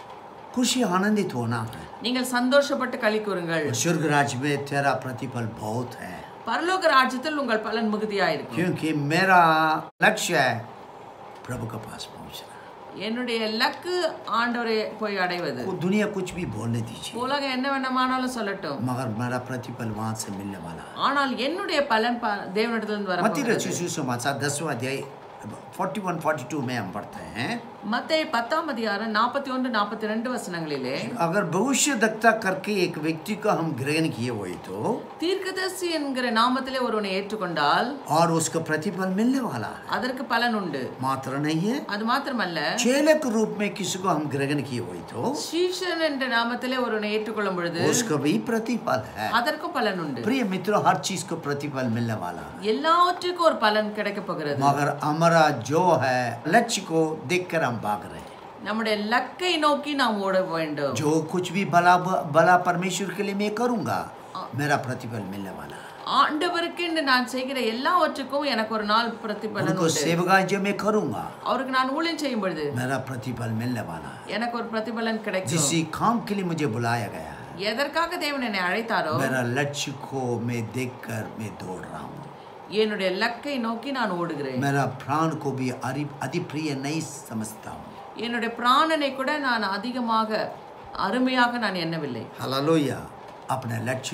खुशी आनंदित होना है நீங்கள் சந்தோஷப்பட்டு களி கூறுங்கள் स्वर्ग राज्य में तेरा प्रतिफल बहुत है பரலோக ராஜ்யத்தில் உங்கள் பலன் மிகுதியாயிருக்கும் क्योंकि मेरा लक्ष्य है प्रभु के पास पहुंचना என்னுடைய லக்கு ஆண்டவரை போய் அடைவது वो दुनिया कुछ भी बोलने दीजिए உலகம் என்ன வேண்டுமானாலும் சொல்லட்டும் मगर मेरा प्रतिफल वहां से मिलने वाला है ஆனால் என்னுடைய பலன் ப- தேவனிடத்திலிருந்து मती வர रची सुसमाचार दसवां अध्याय फोर्टी वन फोर्टी टू में हम पढ़ते हैं மத்தேயு பத்தாம் அதிகாரம் நாற்பத்தி ஒன்று நாற்பத்தி ரெண்டு வசனங்களிலே अगर भविष्य दक्ता करके एक व्यक्ति को हम ग्रहण किए हुए तो தீர்க்கதரிசி என்கிற நாமத்திலே ஒருவனை ஏற்றுக்கொண்டால் और उसका प्रतिफल मिलने वाला है அதற்கு பலன் உண்டு मात्र नहीं है அது மாத்திரமல்ல चेले के रूप में किसी को हम ग्रहण किए हुए तो ஸ்ரீஷன் என்ற நாமத்திலே ஒருவனை ஏற்றுக்கொள்ளும் பொழுது उसका भी प्रतिफल है அதற்கும் பலன் உண்டு प्रिय मित्रों हर चीज को प्रतिफल मिलने वाला है எல்லாவற்றுக்கும் ஒரு பலன் கிடைக்க போகிறது मगर हमारा जो है लक्ष्य को देखकर हम भाग रहे हैं நம்முடைய லக்கை நோக்கி நாம் ஓட வேண்டும் जो कुछ भी भला भला परमेश्वर के लिए मैं करूंगा मेरा प्रतिफल मिलने वाला है ஆண்டவருக்கு என்று நான் செய்கிற எல்லாவற்றுக்கும் எனக்கு ஒரு நாள் பிரதிபலன் उनको உண்டு सेवकाई जो मैं करूंगा அவருக்கு நான் ஊழியம் செய்யும் பொழுது मेरा प्रतिफल मिलने वाला है எனக்கு ஒரு பிரதிபலன் கிடைக்கும் जिस काम के लिए मुझे बुलाया गया है எதற்காக தேவன் என்னை அழைத்தாரோ मेरा लक्ष्य को मैं देखकर मैं दौड़ रहा हूँ என்னுடைய லக்கை நோக்கி நான் ஓடுகிறேன் मेरा प्राण को भी अरि अति प्रिय नहीं समझता हूँ என்னுடைய பிராணனை கூட நான் அதிகமாக அருமையாக நான் எண்ணவில்லை हालेलुया अपना लक्ष्य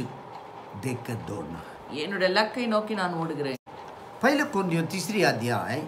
देखकर दौड़ना है என்னுடைய லக்கை நோக்கி நான் ஓடுகிறேன் पहले कुंदियों तीसरी अध्याय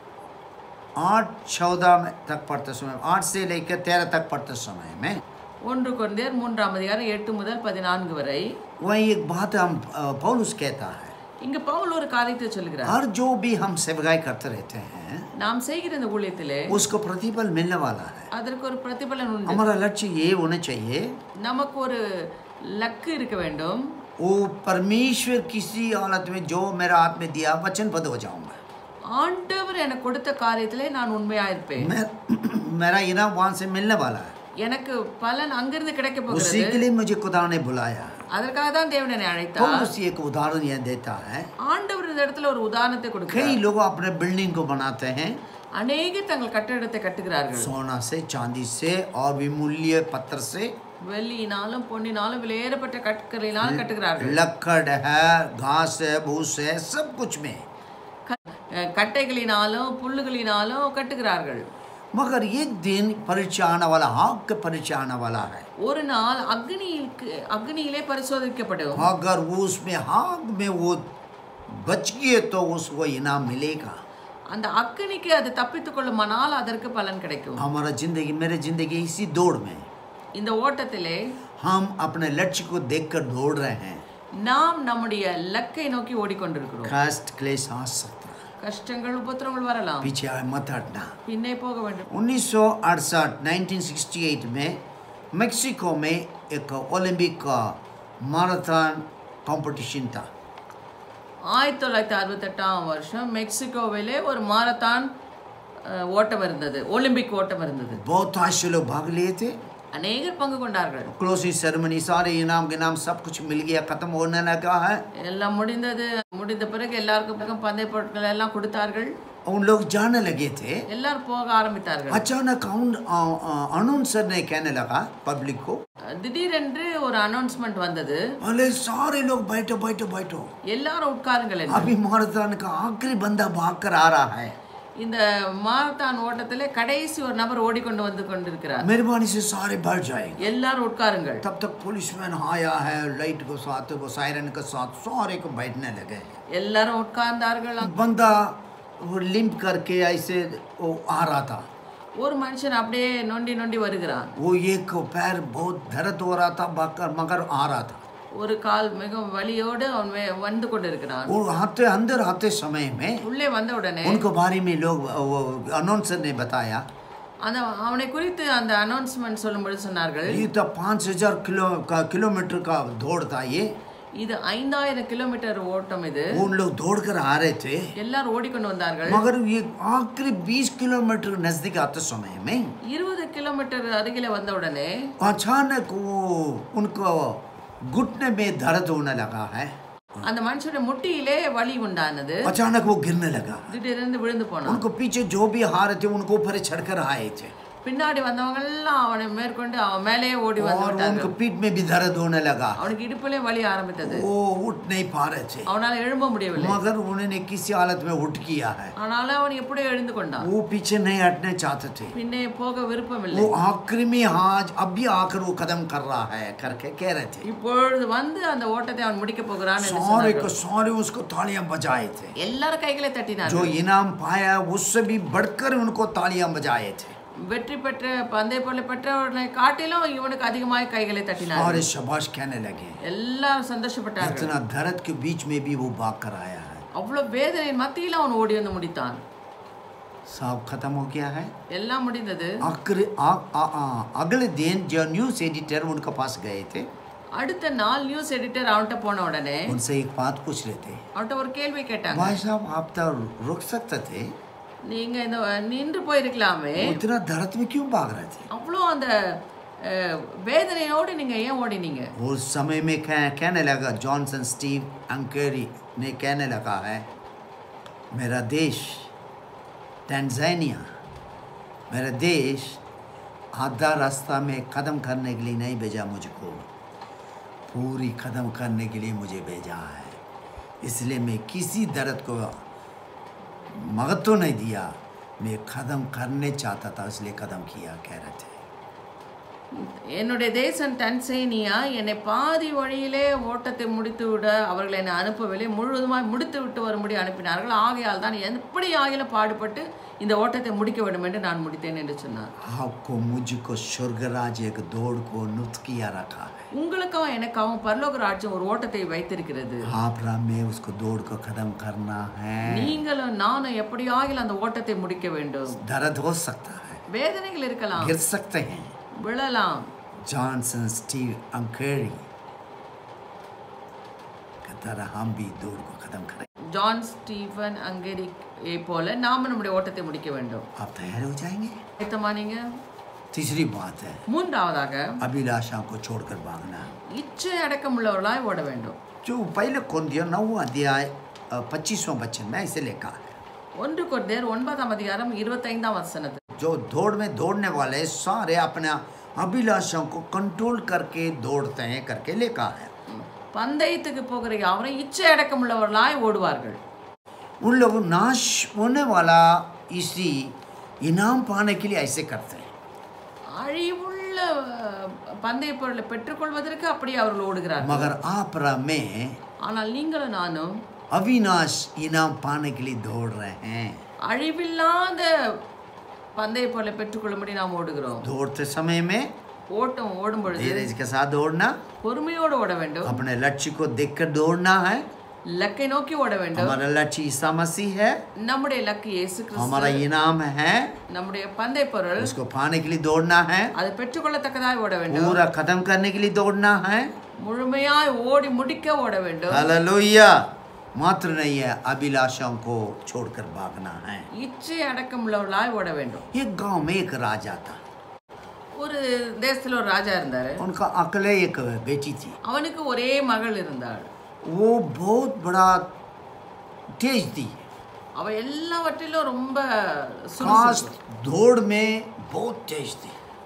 आठ चौदह में तक पढ़ते समय आठ से लेकर तेरह तक पढ़ते समय में ஒன்று குழந்தையர் மூன்றாம் அதிகாரம் எட்டு முதல் பதினான்கு வரை वही एक बात हम अ, पौलुस कहता है இங்கு பவுல் ஒரு காரியத்தை சொல்கிறார் हर जो भी हम सेवगाई करते रहते हैं நாம் செய்கிற இந்த ஊழியத்திலே उसको प्रतिफल मिलने वाला है அதற்கு ஒரு பிரதிபலன் உண்டு हमारा लक्ष्य ये होना चाहिए நமக்கு ஒரு லக்கு இருக்க வேண்டும் वो परमेश्वर किसी हालत में जो मेरा हाथ में दिया वचनबद्ध हो जाऊंगा ஆண்டவர் எனக்கு கொடுத்த காரியத்திலே நான் உண்மையா இருப்பேன் मैं मेरा इनाम वहां से मिलने वाला है எனக்கு பலன் அங்கிருந்து கிடைக்க उसी போகிறது के लिए मुझे खुदा ने बुलाया அதற்காக தான் தேவன் என்னை அழைத்தார் पौलुस एक उदाहरण यह देता है ஆண்டவர் இந்த இடத்துல ஒரு உதாரணத்தை कई கொடுக்கிறார் लोग अपने बिल्डिंग को बनाते हैं அநேகர் தங்கள் கட்டிடத்தை கட்டுகிறார்கள் सोना से चांदी से और भी मूल्य पत्थर से வெள்ளியினாலும் பொன்னினாலும் விலையேறப்பட்ட கற்களினாலும் கட்டுகிறார்கள் लकड़ है घास है भूस है सब कुछ में க- அஹ் கட்டைகளினாலும் புல்லுகளினாலும் கட்டுகிறார்கள் मगर एक दिन परीक्षा आने वाला आग का परीक्षा आने वाला है ஒரு நாள் அக்னிக்கு அக்னியிலே பரிசோதிக்கப்படும் अगर वो उसमें आग में वो बच गए तो उसको इनाम मिलेगा அந்த அக்னிக்கு அது தப்பித்துக் கொள்ளுமானால் அதற்கு பலன் கிடைக்கும் हमारा जिंदगी मेरे जिंदगी इसी दौड़ में இந்த ஓட்டத்திலே हम अपने लक्ष्य को देखकर दौड़ रहे हैं நாம் நம்முடைய லக்கை நோக்கி ஓடிக்கொண்டிருக்கிறோம் कष्ट क्लेश आ सकता है கஷ்டங்கள் உபத்திரங்கள் வரலாம் पीछे मत हटना பின்னே போக வேண்டும் 1968 1968 में मेक्सिको में एक ओलंपिक का मैराथन कंपटीशन था ஆயிரத்தி தொள்ளாயிரத்தி அறுபத்தெட்டாம் வருஷம் மெக்சிகோவிலே ஒரு மாரத்தான் அஹ், ஓட்டம் இருந்தது ஒலிம்பிக் ஓட்டம் இருந்தது बहुत से लोग भाग लिए थे அநேகர் பங்கு கொண்டார்கள் क्लोजिंग सेरेमनी सारे इनाम के नाम सब कुछ मिल गया खत्म होने लगा है எல்லாம் முடிந்தது முடிந்த பிறகு எல்லாருக்கும் பிறகு பந்தய பொருட்கள் எல்லாம் கொடுத்தார்கள் उन लोग जाने लगे थे எல்லாரும் போக ஆரம்பித்தார்கள் अचानक अनाउंसर ने कहने लगा पब्लिक को திடீரென்று ஒரு அனௌன்ஸ்மெண்ட் வந்தது अरे सारे लोग बैठो बैठो बैठो எல்லாரும் உட்காருங்கள் என்று. अभी मैराथन का आखिरी बंदा भाग कर आ रहा है இந்த மாரத்தான் ஓட்டத்திலே கடைசி ஒரு நபர் ஓடிக்கொண்டு வந்து கொண்டிருக்கிறார் मेहरबानी से सारे बढ़ जाएंगे எல்லாரும் உட்காருங்கள் तब तक पुलिसमैन आया है लाइट के साथ वो सायरन के साथ सारे को बैठने लगे எல்லாரும் उட்கார்ந்தார்கள் बंदा वो लिम्प करके ऐसे वो आ रहा था ஒரு மனுஷன் அப்படியே நொண்டி நொண்டி வருகிறான் वो एक पैर बहुत दर्द हो रहा था मगर मगर आ रहा था ஒரு கால் மிகவும் வலியோடு அவன் வே- வந்து கொண்டிருக்கிறான் वो आते अंदर आते समय में உள்ளே வந்த உடனே उनको बारे में लोग वो अनाउंसर ने बताया அந்த அவனை குறித்து அந்த அனௌன்ஸ்மெண்ட் சொல்லும்போது சொன்னார்கள் ये तो पाँच हजार किलो का किलोमीटर का दौड़ था ये இது ஐந்தாயிரம் கிலோமீட்டர் ஓட்டம் இது उन लोग दौड़ कर आ रहे थे எல்லாரும் ஓடிக்கொண்டு வந்தார்கள் मगर ये आखिरी बीस किलोमीटर नजदीक आते समय में இருபது கிலோமீட்டர் அருகில வந்த உடனே अचानक वो उनको घुटने में दर्द होने लगा है அந்த மனுஷனுடைய முட்டியிலே வலி உண்டானது अचानक वो गिरने लगा திடீர்னு விழுந்து போனான் उनको पीछे जो भी हार थे उनको ऊपर चढ़कर आए थे பின்னாடி வந்தவங்க எல்லாம் அவனை மேற்கொண்டு அவன் மேலேயே ஓடி வந்து और விட்டார்கள் उनको पीठ में भी दर्द होने लगा அவனுக்கு இடுப்புலயே வலி ஆரம்பித்தது वो उठ नहीं पा रहे थे அவனால எழும்ப முடியவில்லை मगर उन्होंने किसी हालत में उठ किया है ஆனால அவன் எப்படியோ எழுந்து கொண்டான் वो पीछे नहीं हटने चाहते थे பின்னே போக விருப்பமில்லை वो आखिरी में आज अभी आकर वो कदम कर रहा है करके कह रहे थे இப்பொழுது வந்து அந்த ஓட்டத்தை அவன் முடிக்க போகிறான் என்று सारे சொன்னார்கள். को सारे उसको तालियां बजाए थे எல்லாரும் கைகளை जो தட்டினார்கள் इनाम पाया उससे भी बढ़कर उनको तालियां बजाए थे வெற்றி பெற்ற பந்தய பொருளை பெற்றவர்களை காட்டிலும் இவனுக்கு அதிகமாக கைகளை தட்டினார்கள் और शबाश कहने लगे எல்லாரும் சந்தோஷப்பட்டார்கள் इतना दर्द के बीच में भी वो भाग कर आया है அவ்வளவு வேதனையின் மத்தியில் அவன் ஓடி வந்து முடித்தான் सब खत्म हो गया है எல்லாம் முடிந்தது आखिर आ- आ- आ- अगले दिन जो न्यूज एडिटर उनके पास गए थे அடுத்த நாள் நியூஸ் எடிட்டர் அவன்கிட்ட போன உடனே उनसे एक बात पूछ रहे थे அவன்கிட்ட ஒரு கேள்வி கேட்டாங்க भाई साहब आप तो रुक सकते थे நீங்க இந்த நின்று போயிருக்கலாமே वो इतना दर्द में क्यों भाग रहे थे அவ்வளோ அந்த அஹ், வேதனையோடு நீங்க ஏன் ஓடினீங்க उस समय में कह, कहने लगा जॉनसन स्टीव अंकेरी ने कहने लगा है मेरा देश टैंजानिया मेरा देश आधा रास्ता में कदम करने के लिए नहीं भेजा मुझको पूरी कदम करने के लिए मुझे भेजा है इसलिए मैं किसी दर्द को महत्व नहीं दिया मैं कदम करने चाहता था इसलिए कदम किया कह रहे थे என்னுடைய தேசம் டன்சேனியா என்னை பாதி வழியிலே ஓட்டத்தை முடித்து விட அவர்கள் என்னை அனுப்பவில்லை முழுவதுமாய் முடித்து விட்டு வரும்படி அனுப்பினார்கள் ஆகையால் தான் எப்படி ஆகிலும் பாடுபட்டு இந்த ஓட்டத்தை முடிக்க வேண்டும் என்று நான் முடித்தேன் என்று சொன்னார் आपको मुझको स्वर्गराज एक दौड़ को नुत किया रखा है உங்களுக்கும் எனக்காகவும் பரலோக ராஜ்யம் ஒரு ஓட்டத்தை வைத்திருக்கிறது आप राम में उसको दौड़ को खत्म करना है நீங்களும் நானும் எப்படியாகிலும் அந்த ஓட்டத்தை முடிக்க வேண்டும் दर्द हो सकता है வேதனைகள் இருக்கலாம் गिर सकते हैं விழலாம் जॉनसन स्टीव अंकेरी की तरह हम भी दौड़ को खत्म करें ஜான் ஸ்டீஃபன் அங்கெரிக்கை போல நாம நம்முடைய ஓட்டத்தை முடிக்க வேண்டும் आप तैयार हो जाएंगे ஆயத்தமா நீங்க तीसरी बात है மூன்றாவதாக अभिलाषा को छोड़कर भागना இச்சை அடக்கம் உள்ளவர்களாய் ஓட வேண்டும் जो पहले कौन दिया नौ अध्याय पच्चीसवां बच्चन में ऐसे लिखा है ஒன்று கொர்தேர் ஒன்பதாம் அதிகாரம் இருபத்தைந்தாம் வசனத்து जो दौड़ में दौड़ने वाले सारे अपने अभिलाषाओं को कंट्रोल करके दौड़ते हैं करके लिखा है பந்தயத்துக்கு போகிற யாவரும் இச்சை அடக்கம் உள்ளவர்களாய் ஓடுவார்கள் उन लोगों नाश होने वाला इसी इनाम पाने के लिए ऐसे करते हैं அழிவுள்ள அஹ், பந்தய பொருளை பெற்றுக்கொள்வதற்கு அப்படி அவர்கள் ஓடுகிறார்கள் मगर आप राह में ஆனால் நீங்களும் நானும் अविनाश इनाम पाने के लिए दौड़ रहे हैं அழிவில்லாத பந்தய பொருளை பெற்றுக்கொள்ளும்படி நாம் ஓடுகிறோம் दौड़ते समय में ஓட்டம் ஓடும் பொழுது धीरज के साथ दौड़ना பொறுமையோடு ஓட வேண்டும் अपने लक्ष्य को देखकर दौड़ना है லக்கை நோக்கி ஓட வேண்டும் हमारा लक्ष्य ईसा मसीह है நம்முடைய லக்கு இயேசு हमारा கிறிஸ்து इनाम है நம்முடைய பந்தய பொருள் उसको पाने के लिए दौड़ना है அதை பெற்றுக்கொள்ளத்தக்கதாய் ஓட வேண்டும் पूरा खत्म करने के लिए दौड़ना है முழுமையாய் ஓடி முடிக்க ஓட வேண்டும் हालेलुया मात्र नहीं है अभिलाषाओं को छोड़कर भागना है இச்சை அடக்கம் உள்ளவர்களாய் ஓட வேண்டும் एक गांव में एक राजा था ஒரு தேசத்துல ஒரு ராஜா இருந்தாரு उनका अकेले एक बेटी थी அவனுக்கு ஒரே மகள் இருந்தாள் वो बहुत बड़ा तेज थी அவ எல்லாவற்றிலும் ரொம்ப खास சுறுசுறுப்பு. दौड़ में बहुत तेज थी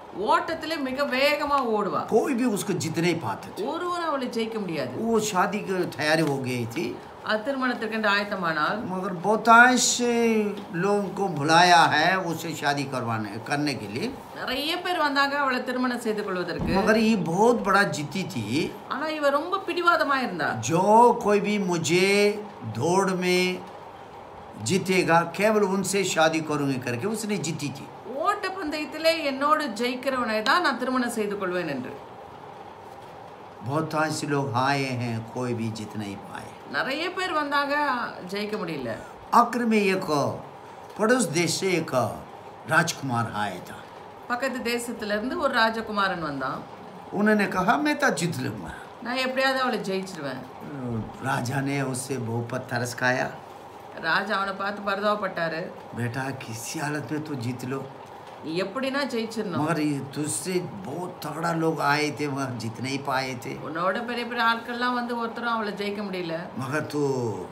ஓட்டத்திலே மிக வேகமா ஓடுவா कोई भी उसको जीत नहीं पाते थे ஒருவரும் அவளை ஜெயிக்க முடியாது वो शादी की तैयारी हो गई थी அது திருமணத்திற்கு ஆயத்தமானால் मगर बहुतांश लोगों को बुलाया है उसे शादी करवाने करने के लिए நிறைய பேர் வந்தாங்க அவளை திருமணம் செய்து கொள்வதற்கு मगर ये बहुत बड़ा जीती थी ஆனா இவ ரொம்ப பிடிவாதமா இருந்தா जो कोई भी मुझे दौड़ में जीतेगा केवल उनसे शादी करूंगी करके उसने जीती थी ஓட்ட பந்தயத்திலே என்னோடு ஜெயிக்கிறவனை தான் நான் திருமணம் செய்து கொள்வேன் என்று बहुतांश लोग आए हैं कोई भी जीत नहीं पाए நிறைய பேர் வந்தாங்க ஜெயிக்க முடியல आखिर में एक पड़ोस देश से एक राजकुमार आया था பக்கத்து தேசத்துல இருந்து ஒரு ராஜகுமாரன் வந்தான் उन्होंने कहा मैं तो जीत लूंगा நான் எப்படியாவது அவளை ஜெயிச்சிருவேன் राजा ने उससे बहुत तरस खाया ராஜா அவனை பார்த்து பரிதாபப்பட்டாரு बेटा किसी हालत में तो जीत लो நீ எப்படின்னா ஜெயிச்சிடணும் मगर ये तुझसे बहुत तगड़ा लोग आए थे मगर जीत नहीं पाए थे உன்னோட பெரிய பெரிய ஆட்கள்லாம் வந்து ஒருத்தரும் அவளை ஜெயிக்க முடியல मगर तू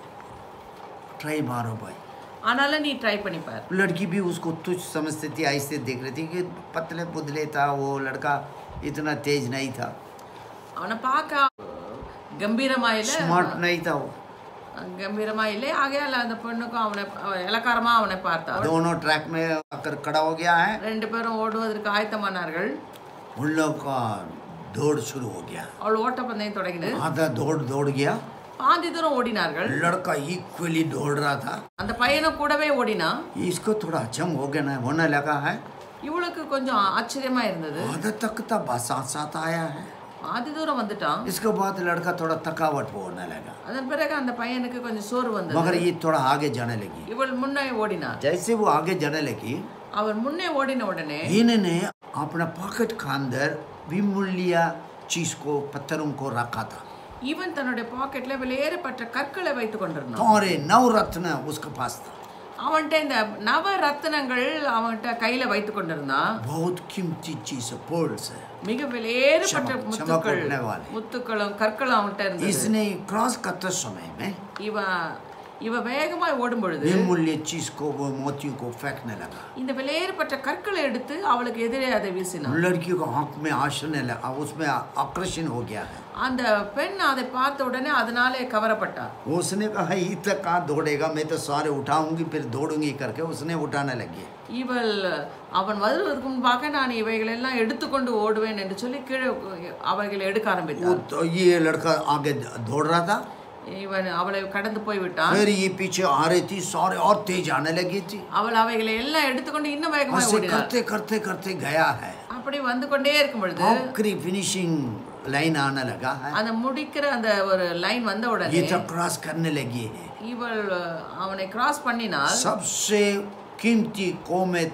ट्राई मारो भाई ஆனாலும் நீ ட்ரை பண்ணி பார் लड़की भी उसको तुझ समझती थी ऐसे देख रही थी कि पतले पुतले था वो लड़का इतना तेज नहीं था அவனை பார்க்க கம்பீரமா இல்ல स्मार्ट नहीं था वो கம்பீரமா இல்லை ஆகையால அந்த பொண்ணுக்கும் அவனை அவ- இளக்காரமா அவனை பார்த்தா दोनों ट्रैक में आकर खड़ा हो गया है ரெண்டு பேரும் ஓடுவதற்கு ஆயத்தமானார்கள் उन लोग का दौड़ शुरू हो गया அவள் ஓட்டப்பந்தயம் தொடங்கினது आधा दौड़ दौड़ गया பாதி தூரம் ஓடினார்கள் लड़का इक्वली दौड़ रहा था அந்த பையனும் கூடவே ஓடினா इसको थोड़ा अचम हो गया ना होने लगा है இவளுக்கு கொஞ்சம் ஆச்சரியமா இருந்தது आधा तक था बस साथ साथ आया है பாதி தூரம் வந்துட்டான் इसके बाद लड़का थोड़ा थकावट होने लगा அதன் பிறகு அந்த பையனுக்கு கொஞ்சம் சோறு வந்தது मगर ये थोड़ा आगे जाने लगी இவள் முன்னே ஓடினார் जैसे वो आगे जाने लगी அவள் முன்னே ஓடின உடனே इन्होंने अपना पॉकेट के अंदर विमूल्य चीज को पत्थरों को रखा था இவன் தன்னுடைய பாக்கெட்ல வெளியேறப்பட்ட கற்களை வைத்துக் கொண்டிருந்தான் तोरे नवरत्न उसके पास था அவன்கிட்ட இந்த நவ ரத்தினங்கள் அவன்கிட்ட கையில வைத்துக் கொண்டிருந்தான் बहुत कीमती चीज है पोल्स है மிக வெளியேறப்பட்ட चमक- முத்துக்கள் चमकने वाले। முத்துக்களும் கற்களும் அவன்கிட்ட இருந்தது इसने क्रॉस करते समय में இவன் இவ வேகமாய் ஓடும் பொழுது विमूल्य चीज को वो मोतियों को फेंकने लगा இந்த வெளியேறப்பட்ட கற்களை எடுத்து அவளுக்கு எதிரே அதை வீசினான் लड़की को आंख में आंसने लगा उसमें आकर्षण हो गया है அந்த பெண் அதை பார்த்த உடனே அதனாலே கவரப்பட்டா उसने कहा ये तक कहाँ दौड़ेगा मैं तो सारे उठाऊंगी फिर दौड़ूंगी करके उसने उठाने लगी இவள் அவன் வருவதற்கு முன்பாக நான் இவைகள் எல்லாம் எடுத்துக்கொண்டு ஓடுவேன் என்று சொல்லி கீழே அவைகளை எடுக்க वो ஆரம்பித்தான் तो ये लड़का आगे दौड़ रहा था இவன் அவளை கடந்து போய் விட்டான் फिर ये पीछे आ रही थी सारे और तेज आने लगी थी அவள் அவைகளை எல்லாம் எடுத்துக்கொண்டு இன்னும் வேகமாக ऐसे ஓடினாள் करते करते करते गया है அப்படி வந்து கொண்டே இருக்கும் பொழுது आखिरी फिनिशिंग लाइन आने लगा है அந்த முடிக்கிற அந்த ஒரு லைன் வந்த ये உடனே तो क्रॉस करने लगी है இவள் அவனை கிராஸ் பண்ணினால் सबसे कीमती कोमेत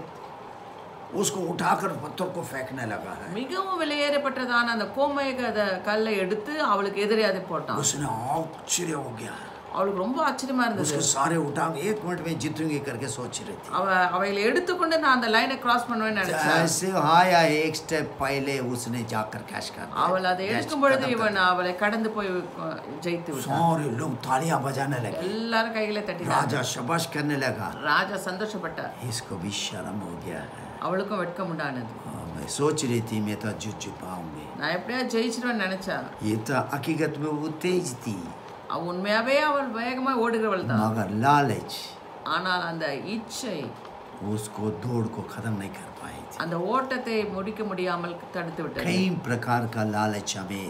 उसको उठाकर पत्थर को फेंकने लगा है மிகவும் வெளியேறப்பட்டதான அந்த கோமேக அந்த கல்லை எடுத்து அவளுக்கு எதிரே அதை போட்டான் उसने आश्चर्य हो गया அவளுக்கு ரொம்ப ஆச்சரியமா இருந்தது उसको सारे उठा के एक मिनट में जीतूंगी करके सोच रही थी அவ அவைகளை எடுத்துக்கொண்டு நான் அந்த லைனை கிராஸ் பண்ணுவேன்னு நினைச்சேன் ऐसे आया एक स्टेप पहले उसने जाकर कैश कर दिया। அவள் அதை कैच எடுக்கும் பொழுது खत्म कर இவன் அவளை கடந்து போய் அஹ், ஜெயித்து दिया। விட்டான் सारे लोग तालियां बजाने लगे எல்லாரும் கைகளை தட்டினாங்க राजा शबाश करने लगा ராஜா சந்தோஷப்பட்டார் इसको भी शर्म हो गया है அவளுக்கும் வெட்கம் உண்டானது हाँ, मैं सोच रही थी मैं तो जीत पाऊंगी நான் எப்படியா ஜெயிச்சிருவேன்னு நினைச்சா ये तो हकीकत में वो तेज थी அவ உண்மையாவே அவள் வேகமா ஓடுகிறவள் தான் मगर लालच ஆனால் அந்த இச்சை उसको दौड़ को खत्म नहीं कर पाई थी அந்த ஓட்டத்தை முடிக்க முடியாமல் தடுத்து விட்டது कई प्रकार का लालच हमें